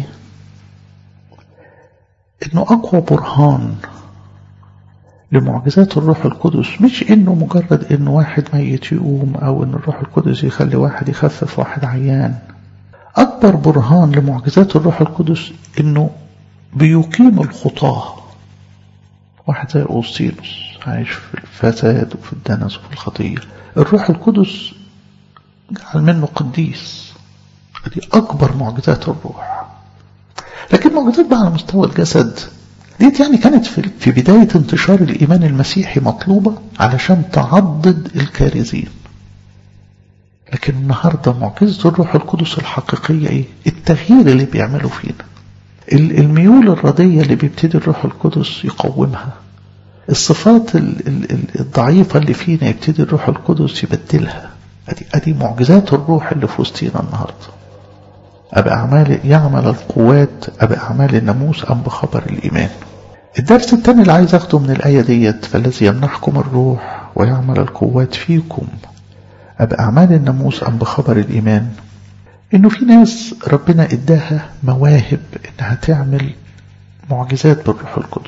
إنه أقوى برهان لمعجزات الروح القدس مش إنه مجرد إنه واحد ميت يقوم أو إن الروح القدس يخلي واحد يخفف واحد عيان أكبر برهان لمعجزات الروح القدس إنه بيقيم الخطاه واحد زي أوسطينوس عايش في الفساد وفي الدنس وفي الخطية الروح القدس جعل منه قديس دي أكبر معجزات الروح لكن معجزات بقى على مستوى الجسد ديت يعني كانت في, في بداية انتشار الإيمان المسيحي مطلوبة علشان تعضد الكارزين لكن النهاردة معجزة الروح القدس الحقيقية ايه التغيير اللي بيعمله فينا الميول الردية اللي بيبتدي الروح القدس يقومها الصفات الضعيفة اللي فينا يبتدي الروح القدس يبدلها ادي ادي معجزات الروح اللي في وسطينا النهارده أبا أعمال يعمل القوات أبا أعمال الناموس أم بخبر الإيمان الدرس الثاني اللي عايز أخده من الآية ديت فالذي يمنحكم الروح ويعمل القوات فيكم أبا أعمال الناموس أم بخبر الإيمان إنه في ناس ربنا إداها مواهب إنها تعمل معجزات بالروح القدس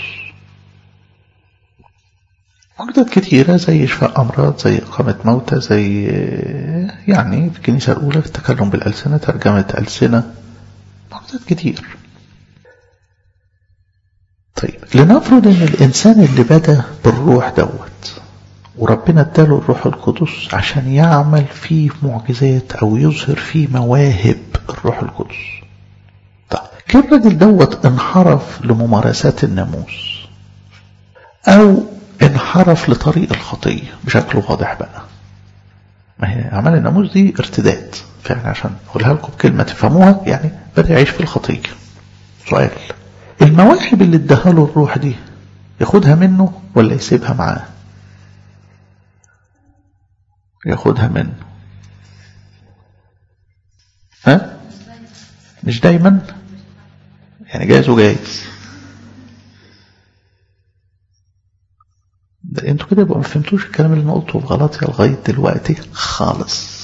معجزات كتيرة زي شفاء أمراض زي إقامة موتى زي يعني في الكنيسة الأولى في التكلم بالألسنة ترجمة ألسنة معجزات كتير طيب لنفرض ان الانسان اللي بدا بالروح دوت وربنا اداله الروح القدس عشان يعمل فيه معجزات او يظهر فيه مواهب الروح القدس طيب كان الراجل دوت انحرف لممارسات الناموس او انحرف لطريق الخطية بشكل واضح بقى ما هي أعمال الناموس دي ارتداد فعلا عشان أقولها لكم بكلمة تفهموها يعني بدأ يعيش في الخطية سؤال المواهب اللي اداها له الروح دي ياخدها منه ولا يسيبها معاه ياخدها منه ها مش دايما يعني جايز وجايز ده انتوا كده يبقى ما فهمتوش الكلام اللي انا قلته في غلطيا لغايه دلوقتي خالص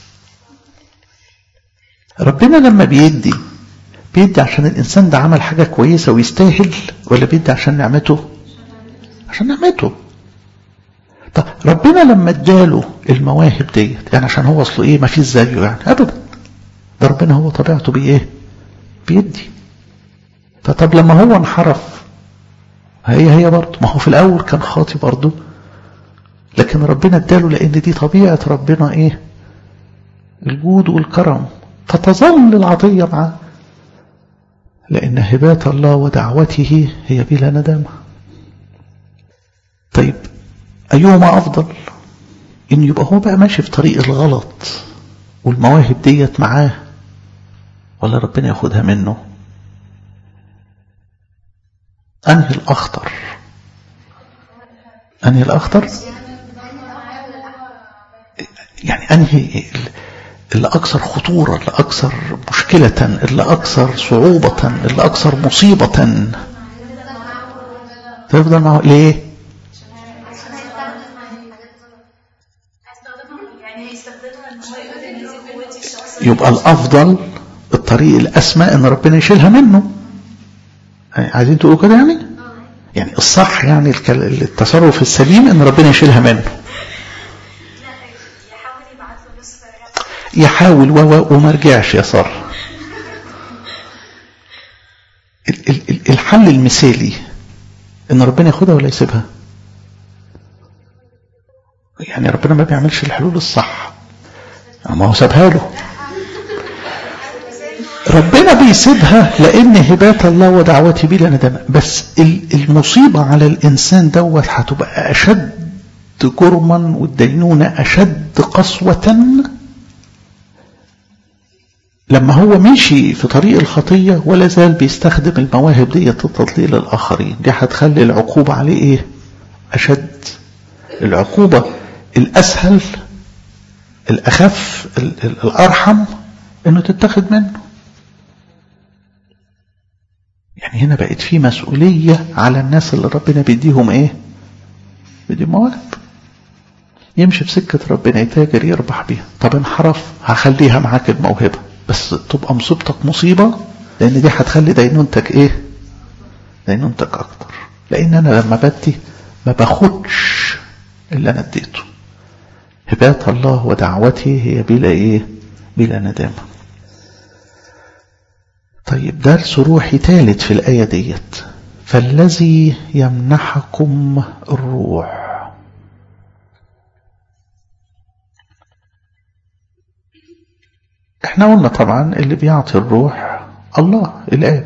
ربنا لما بيدي بيدي عشان الانسان ده عمل حاجه كويسه ويستاهل ولا بيدي عشان نعمته عشان نعمته طب ربنا لما اداله المواهب ديت يعني عشان هو اصله ايه ما فيش زيه يعني ابدا ده ربنا هو طبيعته بايه بيدي فطب لما هو انحرف هي هي برضه ما هو في الأول كان خاطي برضه لكن ربنا اداله لأن دي طبيعة ربنا إيه الجود والكرم فتظل العطية معاه لأن هبات الله ودعوته هي بلا ندامة طيب أيهما أفضل إن يبقى هو بقى ماشي في طريق الغلط والمواهب ديت معاه ولا ربنا ياخدها منه أنهي الأخطر أنهي الأخطر يعني أنهي اللي أكثر خطورة اللي أكثر مشكلة اللي أكثر صعوبة اللي أكثر مصيبة تفضل معه ليه يبقى الأفضل الطريق الأسمى أن ربنا يشيلها منه عايزين تقولوا كده يعني يعني الصح يعني التصرف السليم ان ربنا يشيلها منه يحاول و وما رجعش يا ساره الحل المثالي ان ربنا ياخدها ولا يسيبها يعني ربنا ما بيعملش الحلول الصح ما هو سابها له ربنا بيسيبها لان هبات الله ودعوتي بلا ندم بس المصيبة على الانسان دوت هتبقى اشد جرما والدينونة اشد قسوة لما هو مشي في طريق الخطية ولا زال بيستخدم المواهب دي لتضليل الآخرين دي هتخلي العقوبة عليه إيه أشد العقوبة الأسهل الأخف الأرحم إنه تتخذ منه يعني هنا بقت في مسؤولية على الناس اللي ربنا بيديهم إيه بيديهم مواهب يمشي في سكة ربنا يتاجر يربح بيها طب انحرف هخليها معاك الموهبة بس تبقى مصيبتك مصيبة لأن دي هتخلي دينونتك إيه دينونتك أكتر لأن أنا لما بدي ما باخدش اللي أنا اديته هبات الله ودعوتي هي بلا إيه بلا ندامة طيب درس روحي ثالث في الآية ديت فالذي يمنحكم الروح احنا قلنا طبعا اللي بيعطي الروح الله الاب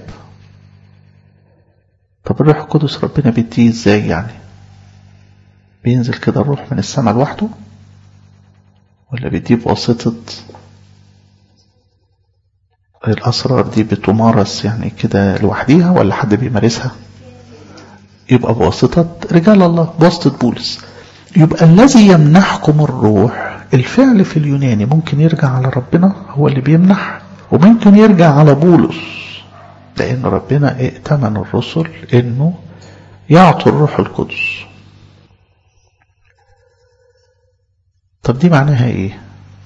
طب الروح القدس ربنا بيديه ازاي يعني بينزل كده الروح من السماء لوحده ولا بيديه بواسطة الأسرار دي بتمارس يعني كده لوحديها ولا حد بيمارسها يبقى بواسطة رجال الله بواسطة بولس يبقى الذي يمنحكم الروح الفعل في اليوناني ممكن يرجع على ربنا هو اللي بيمنح وممكن يرجع على بولس لأن ربنا ائتمن الرسل إنه يعطوا الروح القدس طب دي معناها إيه؟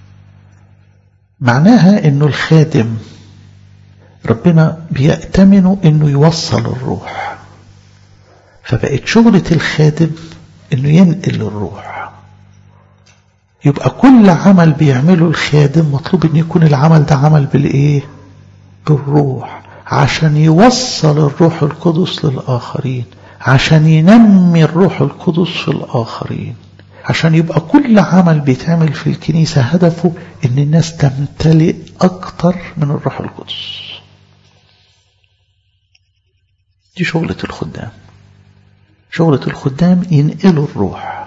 معناها إنه الخادم ربنا بيأتمنه إنه يوصل الروح فبقت شغلة الخادم إنه ينقل الروح يبقى كل عمل بيعمله الخادم مطلوب إن يكون العمل ده عمل بالإيه؟ بالروح عشان يوصل الروح القدس للآخرين عشان ينمي الروح القدس في الآخرين عشان يبقى كل عمل بيتعمل في الكنيسة هدفه إن الناس تمتلئ أكتر من الروح القدس دي شغلة الخدام شغلة الخدام ينقلوا الروح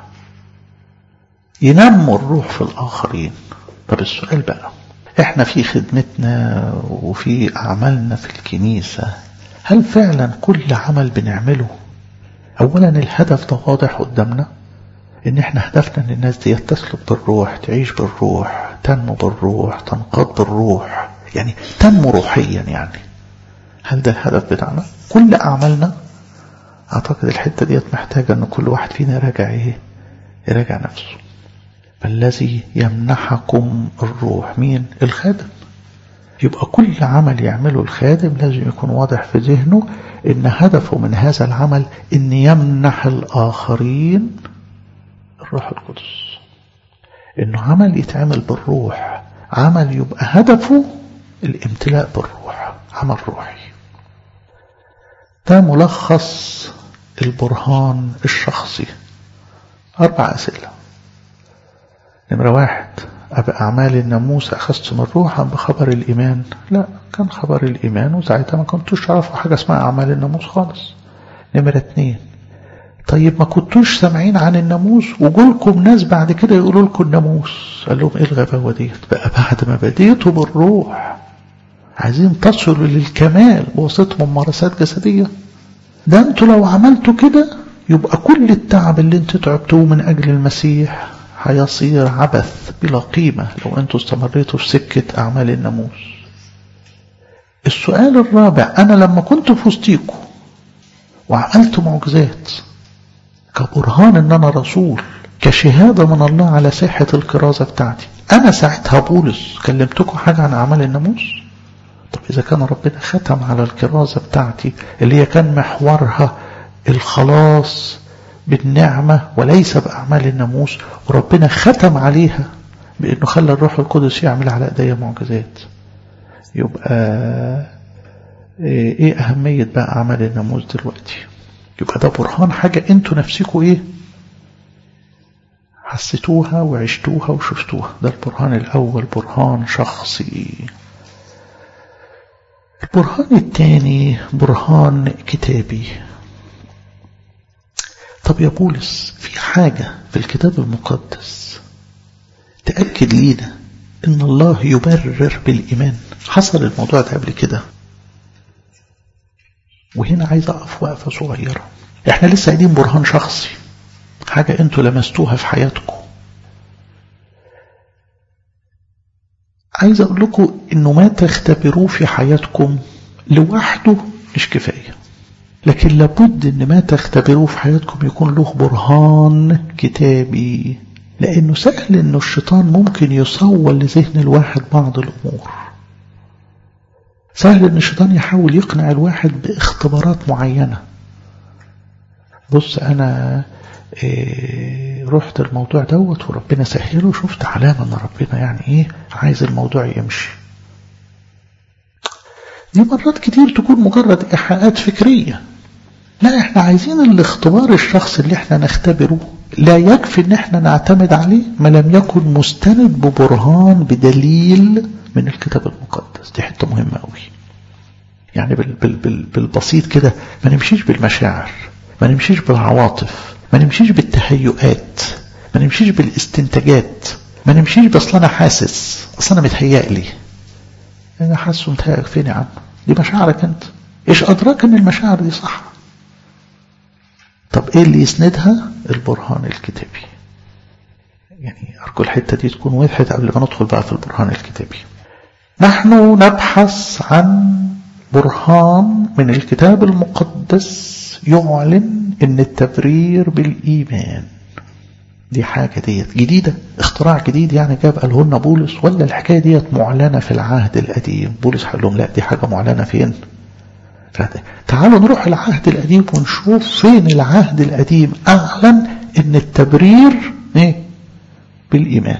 ينموا الروح في الآخرين طب السؤال بقى احنا في خدمتنا وفي أعمالنا في الكنيسة هل فعلا كل عمل بنعمله أولا الهدف ده واضح قدامنا إن احنا هدفنا إن الناس دي تسلك بالروح تعيش بالروح تنمو بالروح تنقض بالروح يعني تنمو روحيا يعني هل ده الهدف بتاعنا كل أعمالنا أعتقد الحتة ديت محتاجة أن كل واحد فينا يراجع إيه يراجع نفسه فالذي يمنحكم الروح مين الخادم يبقى كل عمل يعمله الخادم لازم يكون واضح في ذهنه ان هدفه من هذا العمل ان يمنح الاخرين الروح القدس انه عمل يتعمل بالروح عمل يبقى هدفه الامتلاء بالروح عمل روحي ده ملخص البرهان الشخصي أربع أسئلة نمرة واحد أعمال الناموس أخذت من روحا بخبر الإيمان لا كان خبر الإيمان وساعتها ما كنتوش تعرفوا حاجة اسمها أعمال الناموس خالص نمرة اتنين طيب ما كنتوش سامعين عن الناموس وجولكم ناس بعد كده يقولوا لكم الناموس قال لهم ايه الغباوة ديت بقى بعد ما بديتوا بالروح عايزين تصلوا للكمال بواسطة ممارسات جسدية ده انتوا لو عملتوا كده يبقى كل التعب اللي انتوا تعبتوه من أجل المسيح هيصير عبث بلا قيمة لو انتوا استمريتوا في سكة أعمال الناموس السؤال الرابع أنا لما كنت في وسطيكم وعملت معجزات كبرهان ان انا رسول كشهادة من الله على صحة الكرازة بتاعتي انا ساعتها بولس كلمتكم حاجة عن اعمال الناموس طب اذا كان ربنا ختم على الكرازة بتاعتي اللي هي كان محورها الخلاص بالنعمة وليس بأعمال الناموس وربنا ختم عليها بأنه خلى الروح القدس يعمل على أيديا معجزات يبقى ايه أهمية بقى أعمال الناموس دلوقتي يبقى ده برهان حاجة انتوا نفسكوا ايه حسيتوها وعشتوها وشفتوها ده البرهان الأول برهان شخصي البرهان الثاني برهان كتابي طب يا بولس في حاجة في الكتاب المقدس تأكد لينا إن الله يبرر بالإيمان حصل الموضوع ده قبل كده وهنا عايز أقف وقفة صغيرة احنا لسه قايلين برهان شخصي حاجة انتوا لمستوها في حياتكم عايز اقول لكم انه ما تختبروه في حياتكم لوحده مش كفاية لكن لابد ان ما تختبروه في حياتكم يكون له برهان كتابي لانه سهل انه الشيطان ممكن يصور لذهن الواحد بعض الامور سهل ان الشيطان يحاول يقنع الواحد باختبارات معينة بص انا إيه رحت الموضوع دوت وربنا سهله شفت علامة ان ربنا يعني ايه عايز الموضوع يمشي دي مرات كتير تكون مجرد ايحاءات فكرية لا احنا عايزين الاختبار الشخص اللي احنا نختبره لا يكفي ان احنا نعتمد عليه ما لم يكن مستند ببرهان بدليل من الكتاب المقدس دي حته مهمه قوي يعني بال بال بال بالبسيط كده ما نمشيش بالمشاعر ما نمشيش بالعواطف ما نمشيش بالتهيؤات ما نمشيش بالاستنتاجات ما نمشيش بس انا حاسس اصل انا متهيأ لي انا حاسس ومتهيأ فين يا عم دي مشاعرك انت ايش ادراك ان المشاعر دي صح طب ايه اللي يسندها البرهان الكتابي يعني ارجو الحته دي تكون وضحت قبل ما ندخل بقى في البرهان الكتابي نحن نبحث عن برهان من الكتاب المقدس يعلن ان التبرير بالايمان دي حاجة ديت جديدة اختراع جديد يعني جاب قاله لنا بولس ولا الحكاية ديت معلنة في العهد القديم بولس قال لهم لا دي حاجة معلنة فين تعالوا نروح العهد القديم ونشوف فين العهد القديم أعلن ان التبرير ايه بالإيمان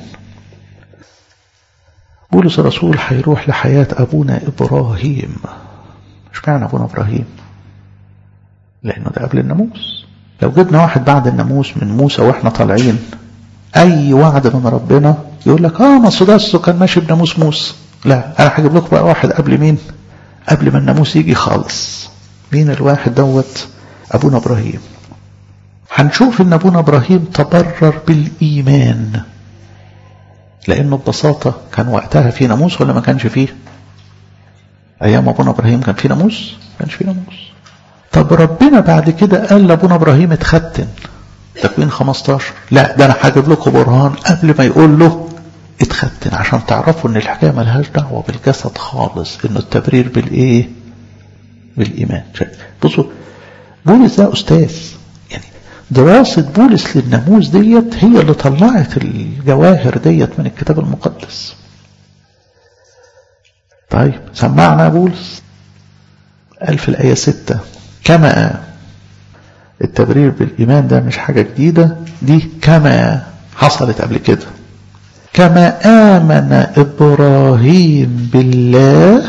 بولس الرسول هيروح لحياة أبونا إبراهيم مش معنى أبونا إبراهيم لأنه ده قبل الناموس لو جبنا واحد بعد الناموس من موسى واحنا طالعين أي وعد من ربنا يقول لك اه ما صداسه كان ماشي بناموس موسى لا أنا هجيب لكم بقى واحد قبل مين قبل ما الناموس يجي خالص مين الواحد دوت أبونا إبراهيم هنشوف ان ابونا ابراهيم تبرر بالايمان لانه ببساطه كان وقتها في ناموس ولا ما كانش فيه ايام ابونا ابراهيم كان في ناموس ما كانش في ناموس طب ربنا بعد كده قال لابونا ابراهيم اتختن تكوين 15 لا ده انا هجيب لكم برهان قبل ما يقول له اتختن عشان تعرفوا ان الحكايه ملهاش دعوه بالجسد خالص انه التبرير بالايه بالايمان بصوا بولس ده استاذ يعني دراسة بولس للناموس ديت هي اللي طلعت الجواهر ديت من الكتاب المقدس طيب سمعنا بولس قال في الآية ستة كما التبرير بالإيمان ده مش حاجة جديدة دي كما حصلت قبل كده كما آمن إبراهيم بالله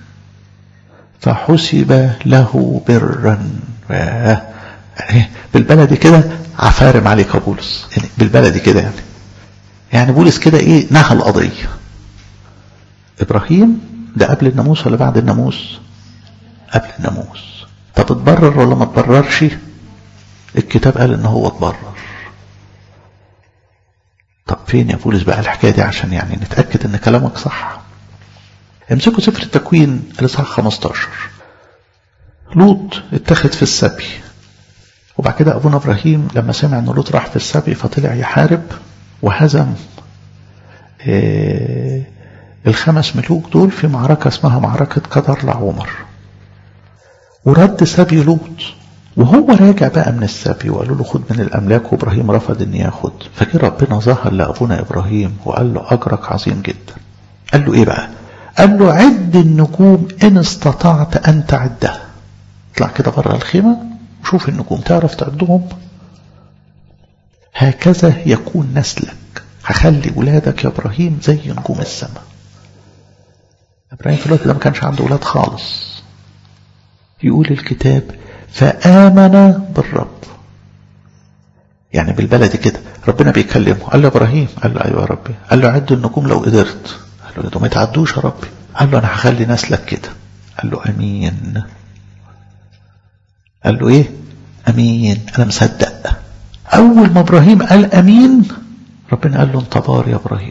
فحسب له برا يعني بالبلدي كده عفارم عليك يا بولس يعني بالبلدي كده يعني يعني بولس كده ايه نهى القضية ابراهيم ده قبل الناموس ولا بعد الناموس قبل الناموس طب اتبرر ولا ما اتبررش الكتاب قال ان هو اتبرر طب فين يا بولس بقى الحكاية دي عشان يعني نتأكد ان كلامك صح امسكوا سفر التكوين الاصحاح 15 لوط اتخذ في السبي وبعد كده أبونا إبراهيم لما سمع أن لوط راح في السبي فطلع يحارب وهزم إيه الخمس ملوك دول في معركة اسمها معركة قدر لعمر ورد سبي لوط وهو راجع بقى من السبي وقالوا له خد من الأملاك وإبراهيم رفض أن ياخد فجه ربنا ظهر لأبونا إبراهيم وقال له أجرك عظيم جدا قال له إيه بقى قال له عد النجوم إن استطعت أن تعدها اطلع كده بره الخيمة شوف النجوم تعرف تعدهم هكذا يكون نسلك هخلي ولادك يا إبراهيم زي نجوم السماء إبراهيم في الوقت ده ما كانش عنده ولاد خالص يقول الكتاب فآمن بالرب يعني بالبلدي كده ربنا بيكلمه قال له إبراهيم قال له أيوة يا ربي قال له عد النجوم لو قدرت قال له ده ما تعدوش يا ربي قال له أنا هخلي نسلك كده قال له أمين قال له ايه امين انا مصدق اول ما ابراهيم قال امين ربنا قال له انت بار يا ابراهيم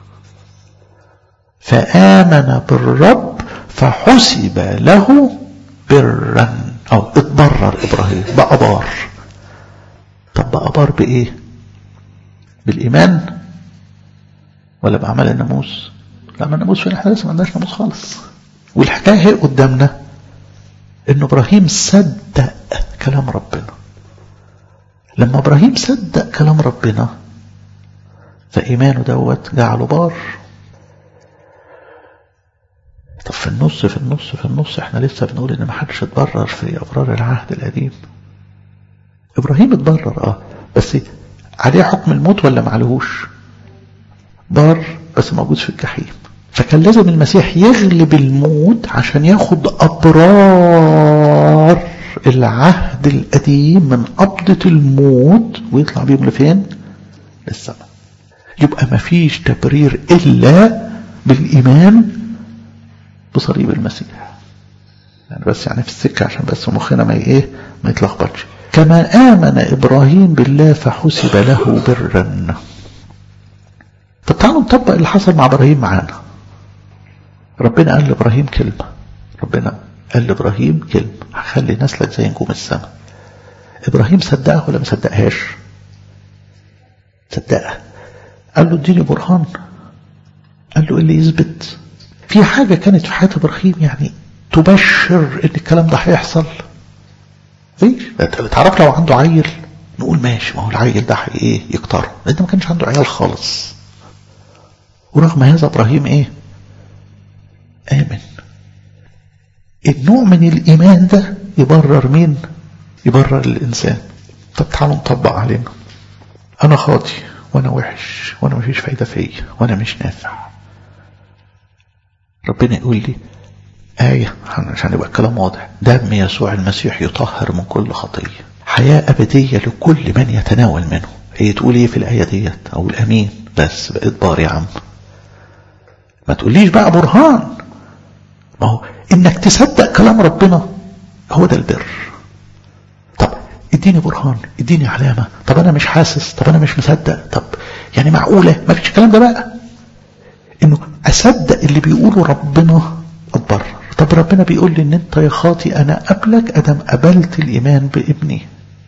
فامن بالرب فحسب له برا او اتبرر ابراهيم بقى بار طب بقى بار بايه بالايمان ولا باعمال الناموس لا ما الناموس فين احنا لسه ما عندناش ناموس خالص والحكايه هي قدامنا ان ابراهيم صدق كلام ربنا لما ابراهيم صدق كلام ربنا فايمانه دوت جعله بار طب في النص في النص في النص احنا لسه بنقول ان ما حدش اتبرر في ابرار العهد القديم ابراهيم اتبرر اه بس عليه حكم الموت ولا معلهوش بار بس موجود في الجحيم فكان لازم المسيح يغلب الموت عشان ياخد أبرار العهد القديم من قبضة الموت ويطلع بيهم لفين للسماء يبقى ما فيش تبرير إلا بالإيمان بصليب المسيح يعني بس يعني في السكة عشان بس مخنا ما ايه ما يتلخبطش كما آمن إبراهيم بالله فحسب له برا طب تعالوا نطبق اللي حصل مع إبراهيم معانا ربنا قال لإبراهيم كلمة ربنا قال لإبراهيم كلمة هخلي نسلك زي نجوم السماء إبراهيم صدقها ولا ما صدقهاش صدقها قال له اديني برهان قال له اللي يثبت في حاجة كانت في حياة إبراهيم يعني تبشر ان الكلام ده هيحصل ايش تعرف لو عنده عيل نقول ماشي ما هو العيل ده ايه يكتره لان ما كانش عنده عيال خالص ورغم هذا ابراهيم ايه امن النوع من الايمان ده يبرر مين يبرر الانسان طب تعالوا نطبق علينا انا خاطي وانا وحش وانا مفيش فايده فيا وانا مش نافع ربنا يقول لي آية عشان يبقى الكلام واضح دم يسوع المسيح يطهر من كل خطية حياة أبدية لكل من يتناول منه هي تقول ايه في الآية ديت أو الأمين بس بقيت بار يا عم ما تقوليش بقى برهان ما هو إنك تصدق كلام ربنا هو ده البر طب اديني برهان اديني علامة طب أنا مش حاسس طب أنا مش مصدق طب يعني معقولة ما فيش الكلام ده بقى إنه أصدق اللي بيقوله ربنا أتبرر طب ربنا بيقول لي ان انت يا خاطي انا قبلك ادم قبلت الايمان بابني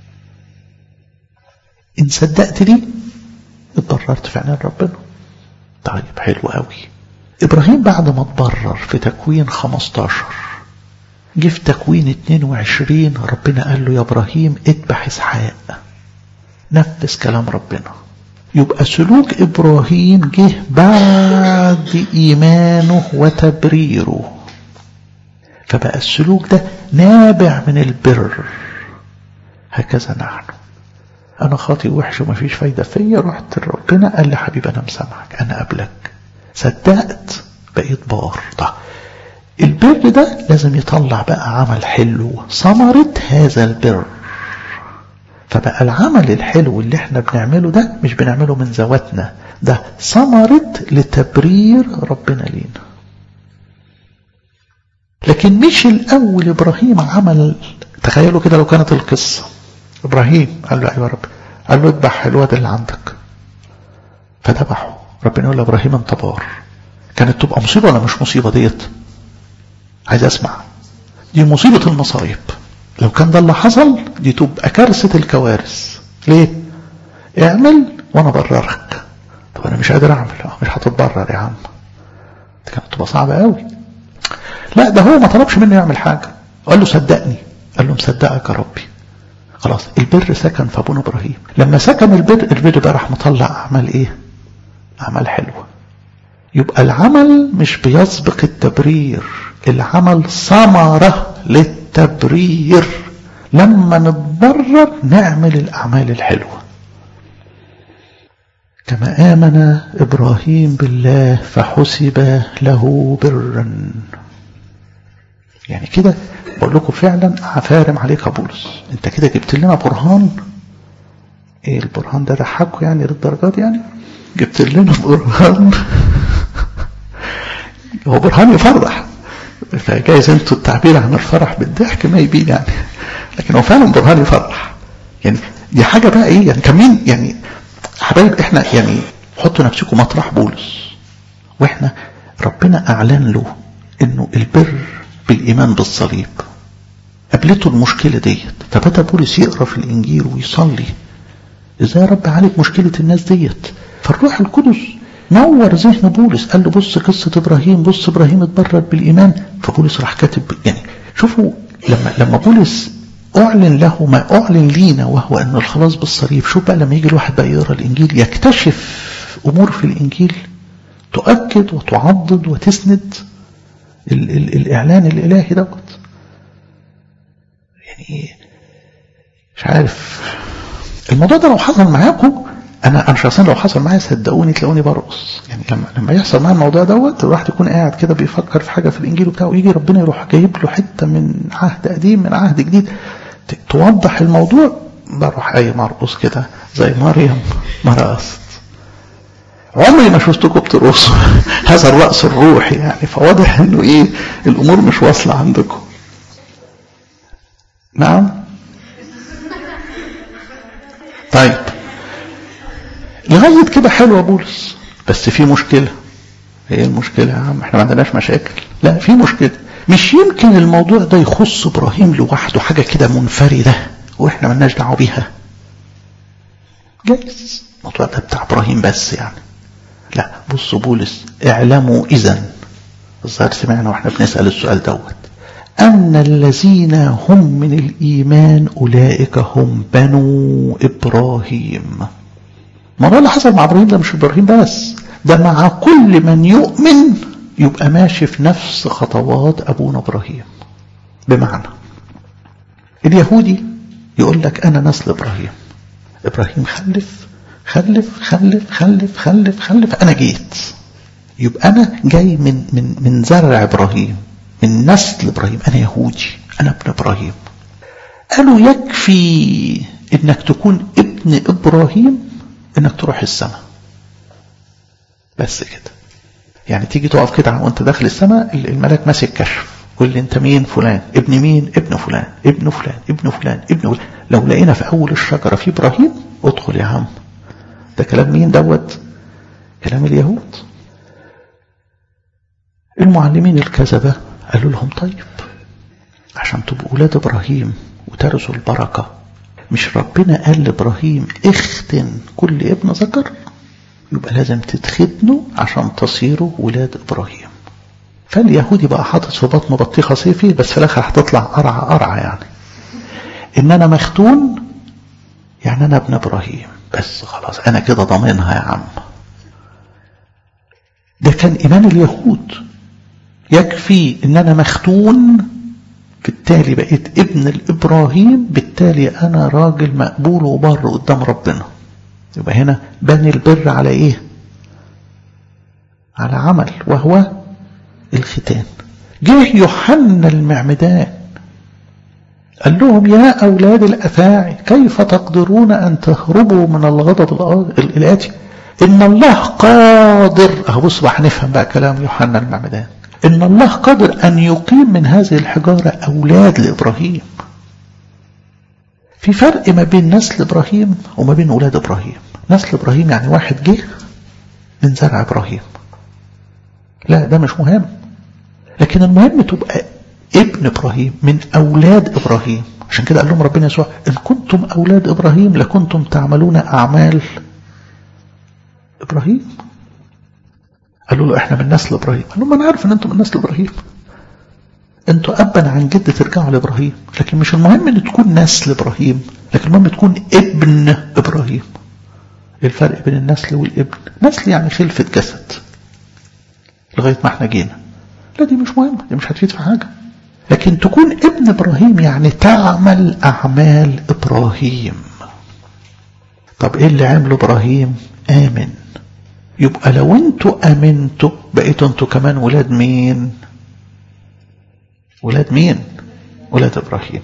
ان صدقت لي اتبررت في عينين ربنا طيب حلو قوي ابراهيم بعد ما اتبرر في تكوين 15 جه في تكوين 22 ربنا قال له يا ابراهيم اذبح اسحاق نفذ كلام ربنا يبقى سلوك ابراهيم جه بعد ايمانه وتبريره فبقى السلوك ده نابع من البر هكذا نحن انا خاطئ وحش ومفيش فايدة فيا رحت لربنا قال لي حبيبي انا مسامحك انا قبلك صدقت بقيت بار طيب البر ده لازم يطلع بقى عمل حلو ثمرة هذا البر فبقى العمل الحلو اللي احنا بنعمله ده مش بنعمله من ذواتنا ده ثمرة لتبرير ربنا لينا لكن مش الأول إبراهيم عمل تخيلوا كده لو كانت القصة إبراهيم قال له أيوة رب قال له اذبح الواد اللي عندك فذبحه ربنا يقول لإبراهيم انت بار كانت تبقى مصيبة ولا مش مصيبة ديت عايز أسمع دي مصيبة المصايب لو كان ده اللي حصل دي تبقى كارثة الكوارث ليه اعمل وانا بررك طب انا مش قادر اعمل مش هتتبرر يا عم دي كانت تبقى صعبة قوي لا ده هو ما طلبش منه يعمل حاجة قال له صدقني قال له مصدقك يا ربي خلاص البر سكن في ابونا ابراهيم لما سكن البر البر بقى راح مطلع اعمال ايه اعمال حلوه يبقى العمل مش بيسبق التبرير العمل ثمره للتبرير لما نتبرر نعمل الاعمال الحلوه كما امن ابراهيم بالله فحسب له برا يعني كده بقول لكم فعلا هفارم عليك يا بولس انت كده جبت لنا برهان ايه البرهان ده ضحكوا يعني للدرجات يعني جبت لنا برهان هو برهان يفرح فجايز انتوا التعبير عن الفرح بالضحك ما يبين يعني لكن هو فعلا برهان يفرح يعني دي حاجه بقى ايه يعني كمين يعني حبايب احنا يعني حطوا نفسكم مطرح بولس واحنا ربنا اعلن له انه البر بالإيمان بالصليب قابلته المشكلة ديت فبدأ بولس يقرأ في الإنجيل ويصلي إزاي يا رب عالج مشكلة الناس ديت فالروح القدس نور ذهن بولس قال له بص قصة إبراهيم بص إبراهيم اتبرر بالإيمان فبولس راح كاتب يعني شوفوا لما لما بولس أعلن له ما أعلن لينا وهو أن الخلاص بالصليب شوف بقى لما يجي الواحد بقى يقرأ الإنجيل يكتشف أمور في الإنجيل تؤكد وتعضد وتسند ال ال الإعلان الإلهي دوت يعني مش عارف الموضوع ده لو حصل معاكم انا انا شخصيا لو حصل معايا صدقوني تلاقوني برقص يعني لما لما يحصل معايا الموضوع دوت الواحد يكون قاعد كده بيفكر في حاجه في الانجيل وبتاعه ويجي ربنا يروح جايب له حته من عهد قديم من عهد جديد توضح الموضوع بروح اي مرقص كده زي مريم ما رقصت عمري ما شفتكم بترقصوا هذا الرقص الروحي يعني فواضح انه ايه الامور مش واصله عندكم نعم طيب لغايه كده حلوه بولس بس في مشكله ايه المشكله يا عم احنا ما عندناش مشاكل لا في مشكله مش يمكن الموضوع ده يخص ابراهيم لوحده حاجه كده منفرده واحنا ملناش دعوه بيها جايز الموضوع ده بتاع ابراهيم بس يعني لا بصوا بولس اعلموا اذا الظاهر سمعنا واحنا بنسال السؤال دوت ان الذين هم من الايمان اولئك هم بنو ابراهيم ما هو اللي حصل مع ابراهيم ده مش ابراهيم بس ده مع كل من يؤمن يبقى ماشي في نفس خطوات ابونا ابراهيم بمعنى اليهودي يقول لك انا نسل ابراهيم ابراهيم خلف خلف خلف خلف خلف خلف انا جيت يبقى انا جاي من من من زرع ابراهيم من نسل ابراهيم انا يهودي انا ابن ابراهيم قالوا يكفي انك تكون ابن ابراهيم انك تروح السماء بس كده يعني تيجي تقف كده وانت داخل السماء الملاك ماسك كشف قول لي انت مين فلان ابن مين ابن فلان ابن فلان ابن فلان ابن فلان لو لقينا في اول الشجره في ابراهيم ادخل يا عم ده كلام مين دوت كلام اليهود المعلمين الكذبه قالوا لهم طيب عشان تبقوا اولاد ابراهيم وترثوا البركه مش ربنا قال لابراهيم اختن كل ابن ذكر يبقى لازم تتختنوا عشان تصيروا ولاد ابراهيم فاليهودي بقى حاطط في بطنه بطيخه صيفي بس في الاخر هتطلع قرعه قرعه يعني ان انا مختون يعني انا ابن ابراهيم بس خلاص انا كده ضامنها يا عم ده كان ايمان اليهود يكفي ان انا مختون بالتالي بقيت ابن الابراهيم بالتالي انا راجل مقبول وبر قدام ربنا يبقى هنا بني البر على ايه على عمل وهو الختان جه يوحنا المعمدان قال لهم يا أولاد الأفاعي كيف تقدرون أن تهربوا من الغضب الآتي إن الله قادر أهو بص بقى هنفهم بقى كلام يوحنا المعمدان إن الله قادر أن يقيم من هذه الحجارة أولاد لإبراهيم في فرق ما بين نسل إبراهيم وما بين أولاد إبراهيم نسل إبراهيم يعني واحد جه من زرع إبراهيم لا ده مش مهم لكن المهم تبقى ابن إبراهيم من أولاد إبراهيم عشان كده قال لهم ربنا يسوع إن كنتم أولاد إبراهيم لكنتم تعملون أعمال إبراهيم قالوا له إحنا من نسل إبراهيم قال لهم أنا عارف إن أنتم من نسل إبراهيم أنتوا أبا عن جد ترجعوا لإبراهيم لكن مش المهم إن تكون نسل إبراهيم لكن المهم تكون ابن إبراهيم الفرق بين النسل والابن نسل يعني خلفة جسد لغاية ما احنا جينا لا دي مش مهمة دي مش هتفيد في حاجة لكن تكون ابن إبراهيم يعني تعمل أعمال إبراهيم طب إيه اللي عمله إبراهيم آمن يبقى لو انتوا آمنتوا بقيتوا انتوا كمان ولاد مين ولاد مين ولاد إبراهيم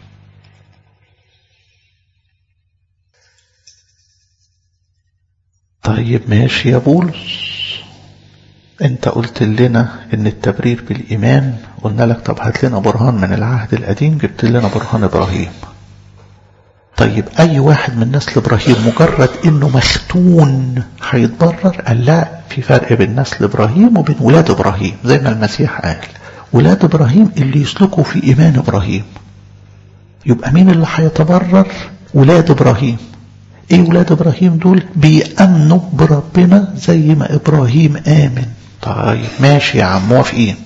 طيب ماشي يا بولس انت قلت لنا ان التبرير بالايمان قلنا لك طب هات لنا برهان من العهد القديم جبت لنا برهان ابراهيم طيب اي واحد من نسل ابراهيم مجرد انه مختون هيتبرر قال لا في فرق بين نسل ابراهيم وبين ولاد ابراهيم زي ما المسيح قال ولاد ابراهيم اللي يسلكوا في ايمان ابراهيم يبقى مين اللي هيتبرر ولاد ابراهيم ايه ولاد ابراهيم دول بيأمنوا بربنا زي ما ابراهيم امن طيب ماشي يا عم موافقين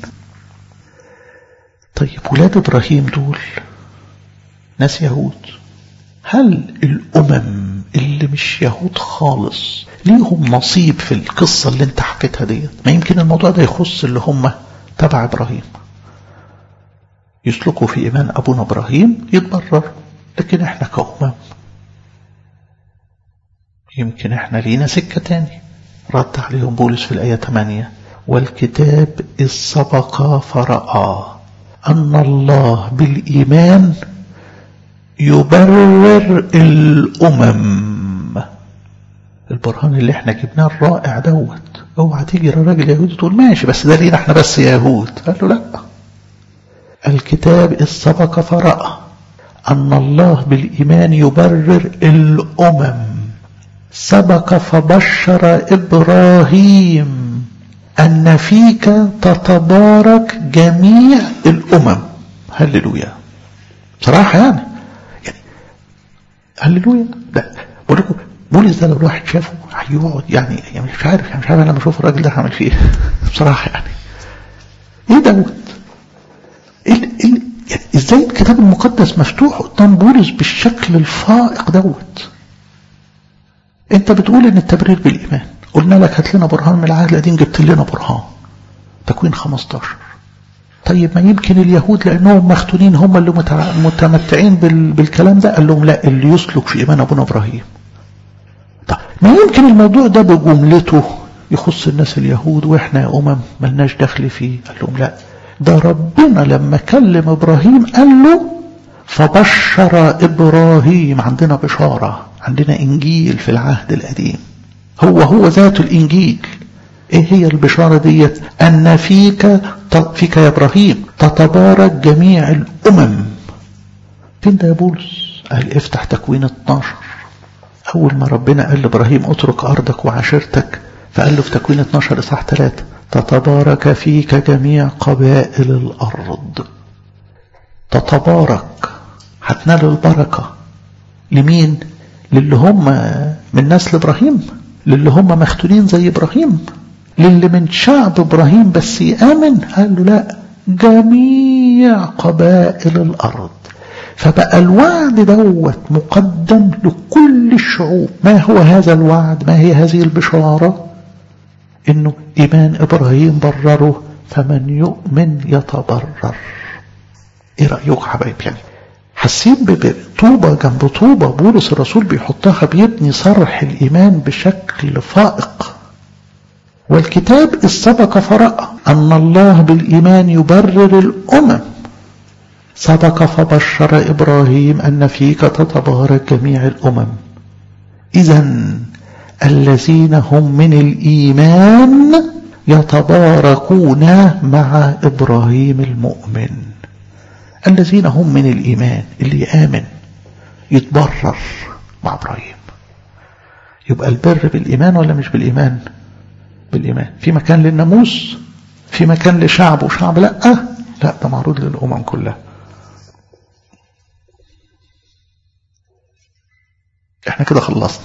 طيب ولاد ابراهيم دول ناس يهود هل الامم اللي مش يهود خالص ليهم نصيب في القصة اللي انت حكيتها ديت ما يمكن الموضوع ده يخص اللي هم تبع ابراهيم يسلكوا في ايمان ابونا ابراهيم يتبرر لكن احنا كأمم يمكن احنا لينا سكة تاني رد عليهم بولس في الآية 8 والكتاب إذ سبق فرأى أن الله بالإيمان يبرر الأمم البرهان اللي احنا جبناه الرائع دوت اوعى تيجي الراجل يهودي تقول ماشي بس ده لينا احنا بس يهود قال له لا الكتاب السبق فرأى أن الله بالإيمان يبرر الأمم سبق فبشر إبراهيم أن فيك تتبارك جميع الأمم هللويا صراحة يعني يعني هللويا ده بقول لكم بولس ده لو الواحد شافه هيقعد يعني, يعني مش عارف يعني مش عارف انا لما اشوف الراجل ده هعمل فيه ايه بصراحه يعني ايه دوت إيه إيه يعني ازاي الكتاب المقدس مفتوح قدام بولس بالشكل الفائق دوت انت بتقول ان التبرير بالايمان قلنا لك هات لنا برهان من العهد القديم جبت لنا برهان تكوين 15 طيب ما يمكن اليهود لانهم مختونين هم اللي متمتعين بالكلام ده قال لهم لا اللي يسلك في ايمان ابونا ابراهيم طب ما يمكن الموضوع ده بجملته يخص الناس اليهود واحنا يا امم ملناش دخل فيه قال لهم لا ده ربنا لما كلم ابراهيم قال له فبشر ابراهيم عندنا بشاره عندنا انجيل في العهد القديم هو هو ذات الانجيل ايه هي البشاره ديت ان فيك فيك يا ابراهيم تتبارك جميع الامم فين ده يا بولس قال افتح تكوين 12 اول ما ربنا قال لابراهيم اترك ارضك وعشيرتك فقال له في تكوين 12 اصحاح 3 تتبارك فيك جميع قبائل الارض تتبارك هتنال البركه لمين للي هم من نسل ابراهيم للي هم مختونين زي ابراهيم للي من شعب ابراهيم بس يامن قال له لا جميع قبائل الارض فبقى الوعد دوت مقدم لكل الشعوب ما هو هذا الوعد ما هي هذه البشاره انه ايمان ابراهيم برره فمن يؤمن يتبرر ايه رايكم حبايب يعني حاسين بطوبة جنب طوبة بولس الرسول بيحطها بيبني صرح الإيمان بشكل فائق والكتاب السبق فرأى أن الله بالإيمان يبرر الأمم سبق فبشر إبراهيم أن فيك تتبارك جميع الأمم إذا الذين هم من الإيمان يتباركون مع إبراهيم المؤمن الذين هم من الإيمان اللي يآمن يتبرر مع إبراهيم يبقى البر بالإيمان ولا مش بالإيمان بالإيمان في مكان للناموس في مكان لشعب وشعب لا لا ده معروض للأمم كلها احنا كده خلصنا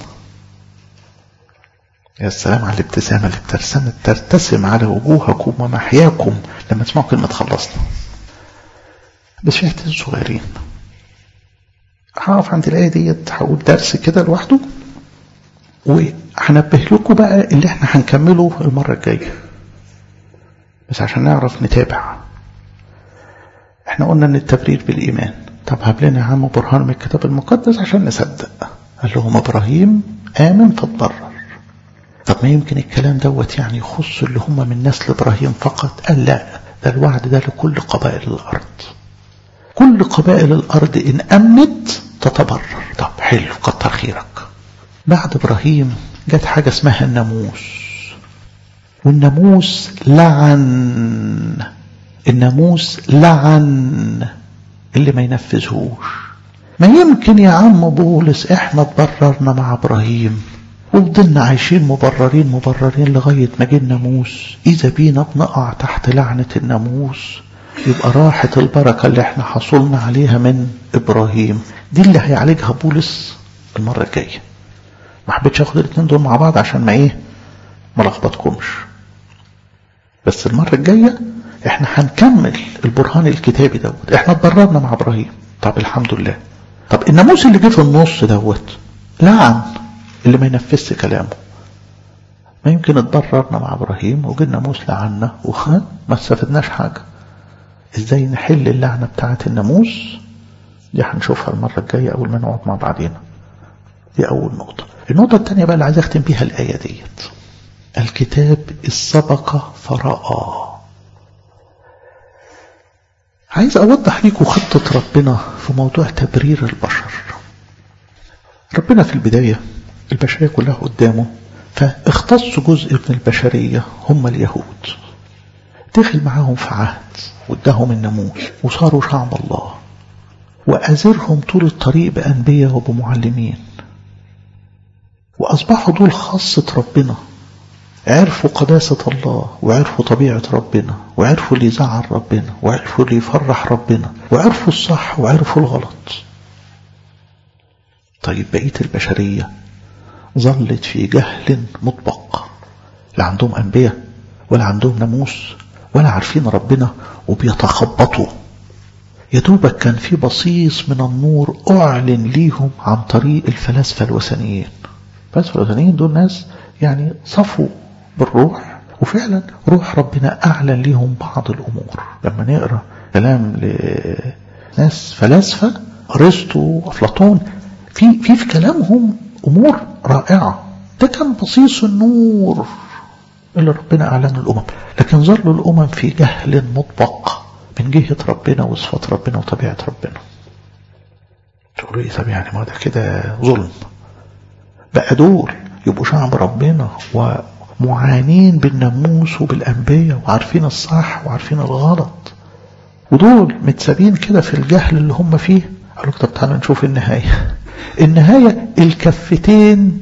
يا سلام على الابتسامة اللي بترسم ترتسم على وجوهكم ومحياكم لما تسمعوا كلمة خلصنا بس في حتتين صغيرين هقف عند الآية ديت هقول درس كده لوحده وهنبه لكم بقى اللي احنا هنكمله المرة الجاية بس عشان نعرف نتابع احنا قلنا ان التبرير بالإيمان طب هب لنا يا عم برهان من الكتاب المقدس عشان نصدق قال لهم ابراهيم آمن فتبرر طب ما يمكن الكلام دوت يعني يخص اللي هم من نسل ابراهيم فقط قال لا ده الوعد ده لكل قبائل الارض كل قبائل الارض ان امنت تتبرر طب حلو كتر خيرك بعد ابراهيم جت حاجه اسمها الناموس والناموس لعن الناموس لعن اللي ما ينفذهوش ما يمكن يا عم بولس احنا اتبررنا مع ابراهيم وفضلنا عايشين مبررين مبررين لغاية ما جه الناموس إذا بينا بنقع تحت لعنة الناموس يبقى راحة البركة اللي احنا حصلنا عليها من إبراهيم دي اللي هيعالجها بولس المرة الجاية ما حبيتش اخد الاثنين دول مع بعض عشان ما ايه ما لخبطكمش بس المرة الجاية احنا هنكمل البرهان الكتابي دوت احنا اتبررنا مع ابراهيم طب الحمد لله طب الناموس اللي جه في النص دوت لعن اللي ما ينفذش كلامه ما يمكن اتضررنا مع ابراهيم وجه الناموس لعنا وما استفدناش حاجه ازاي نحل اللعنه بتاعه الناموس دي هنشوفها المره الجايه اول ما نقعد مع بعضينا دي اول نقطه النقطه الثانيه بقى اللي عايز اختم بيها الايه ديت الكتاب السبق فراى عايز أوضح لكم خطة ربنا في موضوع تبرير البشر ربنا في البداية البشرية كلها قدامه فاختص جزء من البشرية هم اليهود دخل معاهم في عهد واداهم الناموس وصاروا شعب الله وأزرهم طول الطريق بأنبياء وبمعلمين وأصبحوا دول خاصة ربنا عرفوا قداسة الله وعرفوا طبيعة ربنا وعرفوا اللي يزعل ربنا وعرفوا اللي يفرح ربنا وعرفوا الصح وعرفوا الغلط طيب بقية البشرية ظلت في جهل مطبق لا عندهم أنبياء ولا عندهم ناموس ولا عارفين ربنا وبيتخبطوا يا دوبك كان في بصيص من النور أعلن ليهم عن طريق الفلاسفة الوثنيين الفلاسفة الوثنيين دول ناس يعني صفوا بالروح وفعلا روح ربنا أعلن ليهم بعض الأمور لما نقرأ كلام لناس فلاسفة أرسطو وأفلاطون في في في كلامهم أمور رائعة ده كان بصيص النور اللي ربنا أعلن الأمم لكن ظلوا الأمم في جهل مطبق من جهة ربنا وصفات ربنا وطبيعة ربنا تقولوا ايه طب يعني ما ده كده ظلم بقى دول يبقوا شعب ربنا ومعانين بالناموس وبالأنبياء وعارفين الصح وعارفين الغلط ودول متسابين كده في الجهل اللي هم فيه قالوا طب تعالوا نشوف النهاية النهاية الكفتين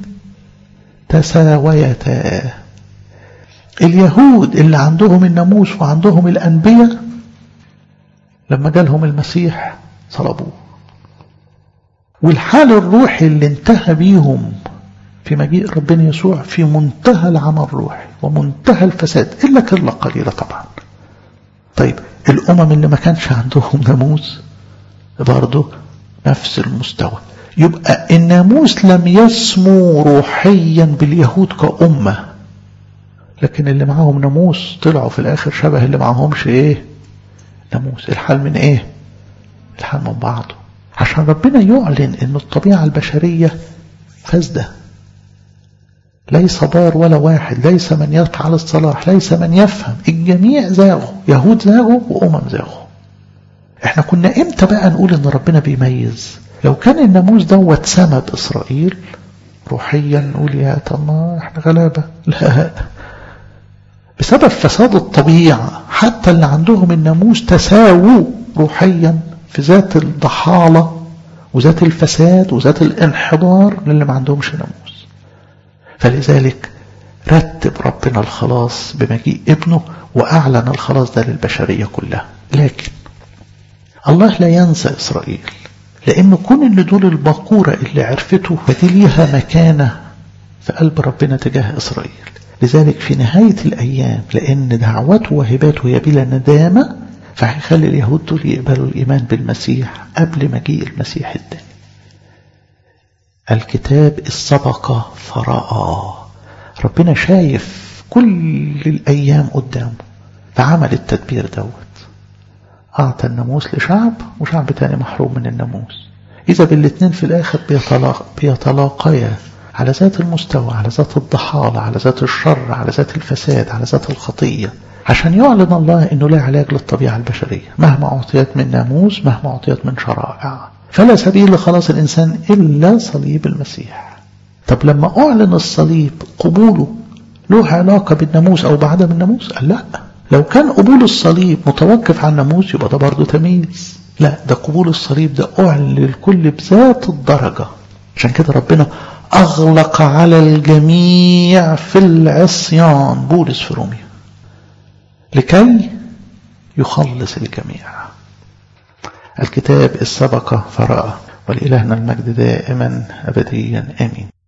تساويتا اليهود اللي عندهم الناموس وعندهم الأنبياء لما جالهم المسيح صلبوه والحال الروحي اللي انتهى بيهم في مجيء ربنا يسوع في منتهى العمى الروحي ومنتهى الفساد إلا كلا قليلة طبعا طيب الأمم اللي ما كانش عندهم ناموس برضه نفس المستوى يبقى الناموس لم يسمو روحيا باليهود كأمة لكن اللي معاهم ناموس طلعوا في الآخر شبه اللي معاهمش إيه ناموس الحال من إيه الحال من بعضه عشان ربنا يعلن أن الطبيعة البشرية فاسدة ليس بار ولا واحد ليس من يفعل الصلاح ليس من يفهم الجميع زاغوا يهود زاغوا وأمم زاغوا احنا كنا امتى بقى نقول ان ربنا بيميز لو كان الناموس دوت سمد اسرائيل روحيا نقول يا طب ما احنا غلابه لا بسبب فساد الطبيعه حتى اللي عندهم الناموس تساووا روحيا في ذات الضحاله وذات الفساد وذات الانحدار للي ما عندهمش ناموس فلذلك رتب ربنا الخلاص بمجيء ابنه واعلن الخلاص ده للبشريه كلها لكن الله لا ينسى إسرائيل لأن كون إن دول البقورة اللي عرفته فدي ليها مكانة في قلب ربنا تجاه إسرائيل لذلك في نهاية الأيام لأن دعوته وهباته هي بلا ندامة فهيخلي اليهود دول يقبلوا الإيمان بالمسيح قبل مجيء المسيح الثاني الكتاب السبق فرأى ربنا شايف كل الأيام قدامه فعمل التدبير دوت أعطى الناموس لشعب وشعب تاني محروم من الناموس إذا بالاتنين في الآخر بيتلاق بيتلاقيا على ذات المستوى على ذات الضحالة على ذات الشر على ذات الفساد على ذات الخطية عشان يعلن الله أنه لا علاج للطبيعة البشرية مهما أعطيت من ناموس مهما أعطيت من شرائع فلا سبيل لخلاص الإنسان إلا صليب المسيح طب لما أعلن الصليب قبوله له علاقة بالناموس أو بعدم الناموس قال لا لو كان قبول الصليب متوقف عن الناموس يبقى ده برضه تمييز لا ده قبول الصليب ده أعلن للكل بذات الدرجة عشان كده ربنا أغلق على الجميع في العصيان بولس في روميا لكي يخلص الجميع الكتاب السبق فرأى ولإلهنا المجد دائما أبديا آمين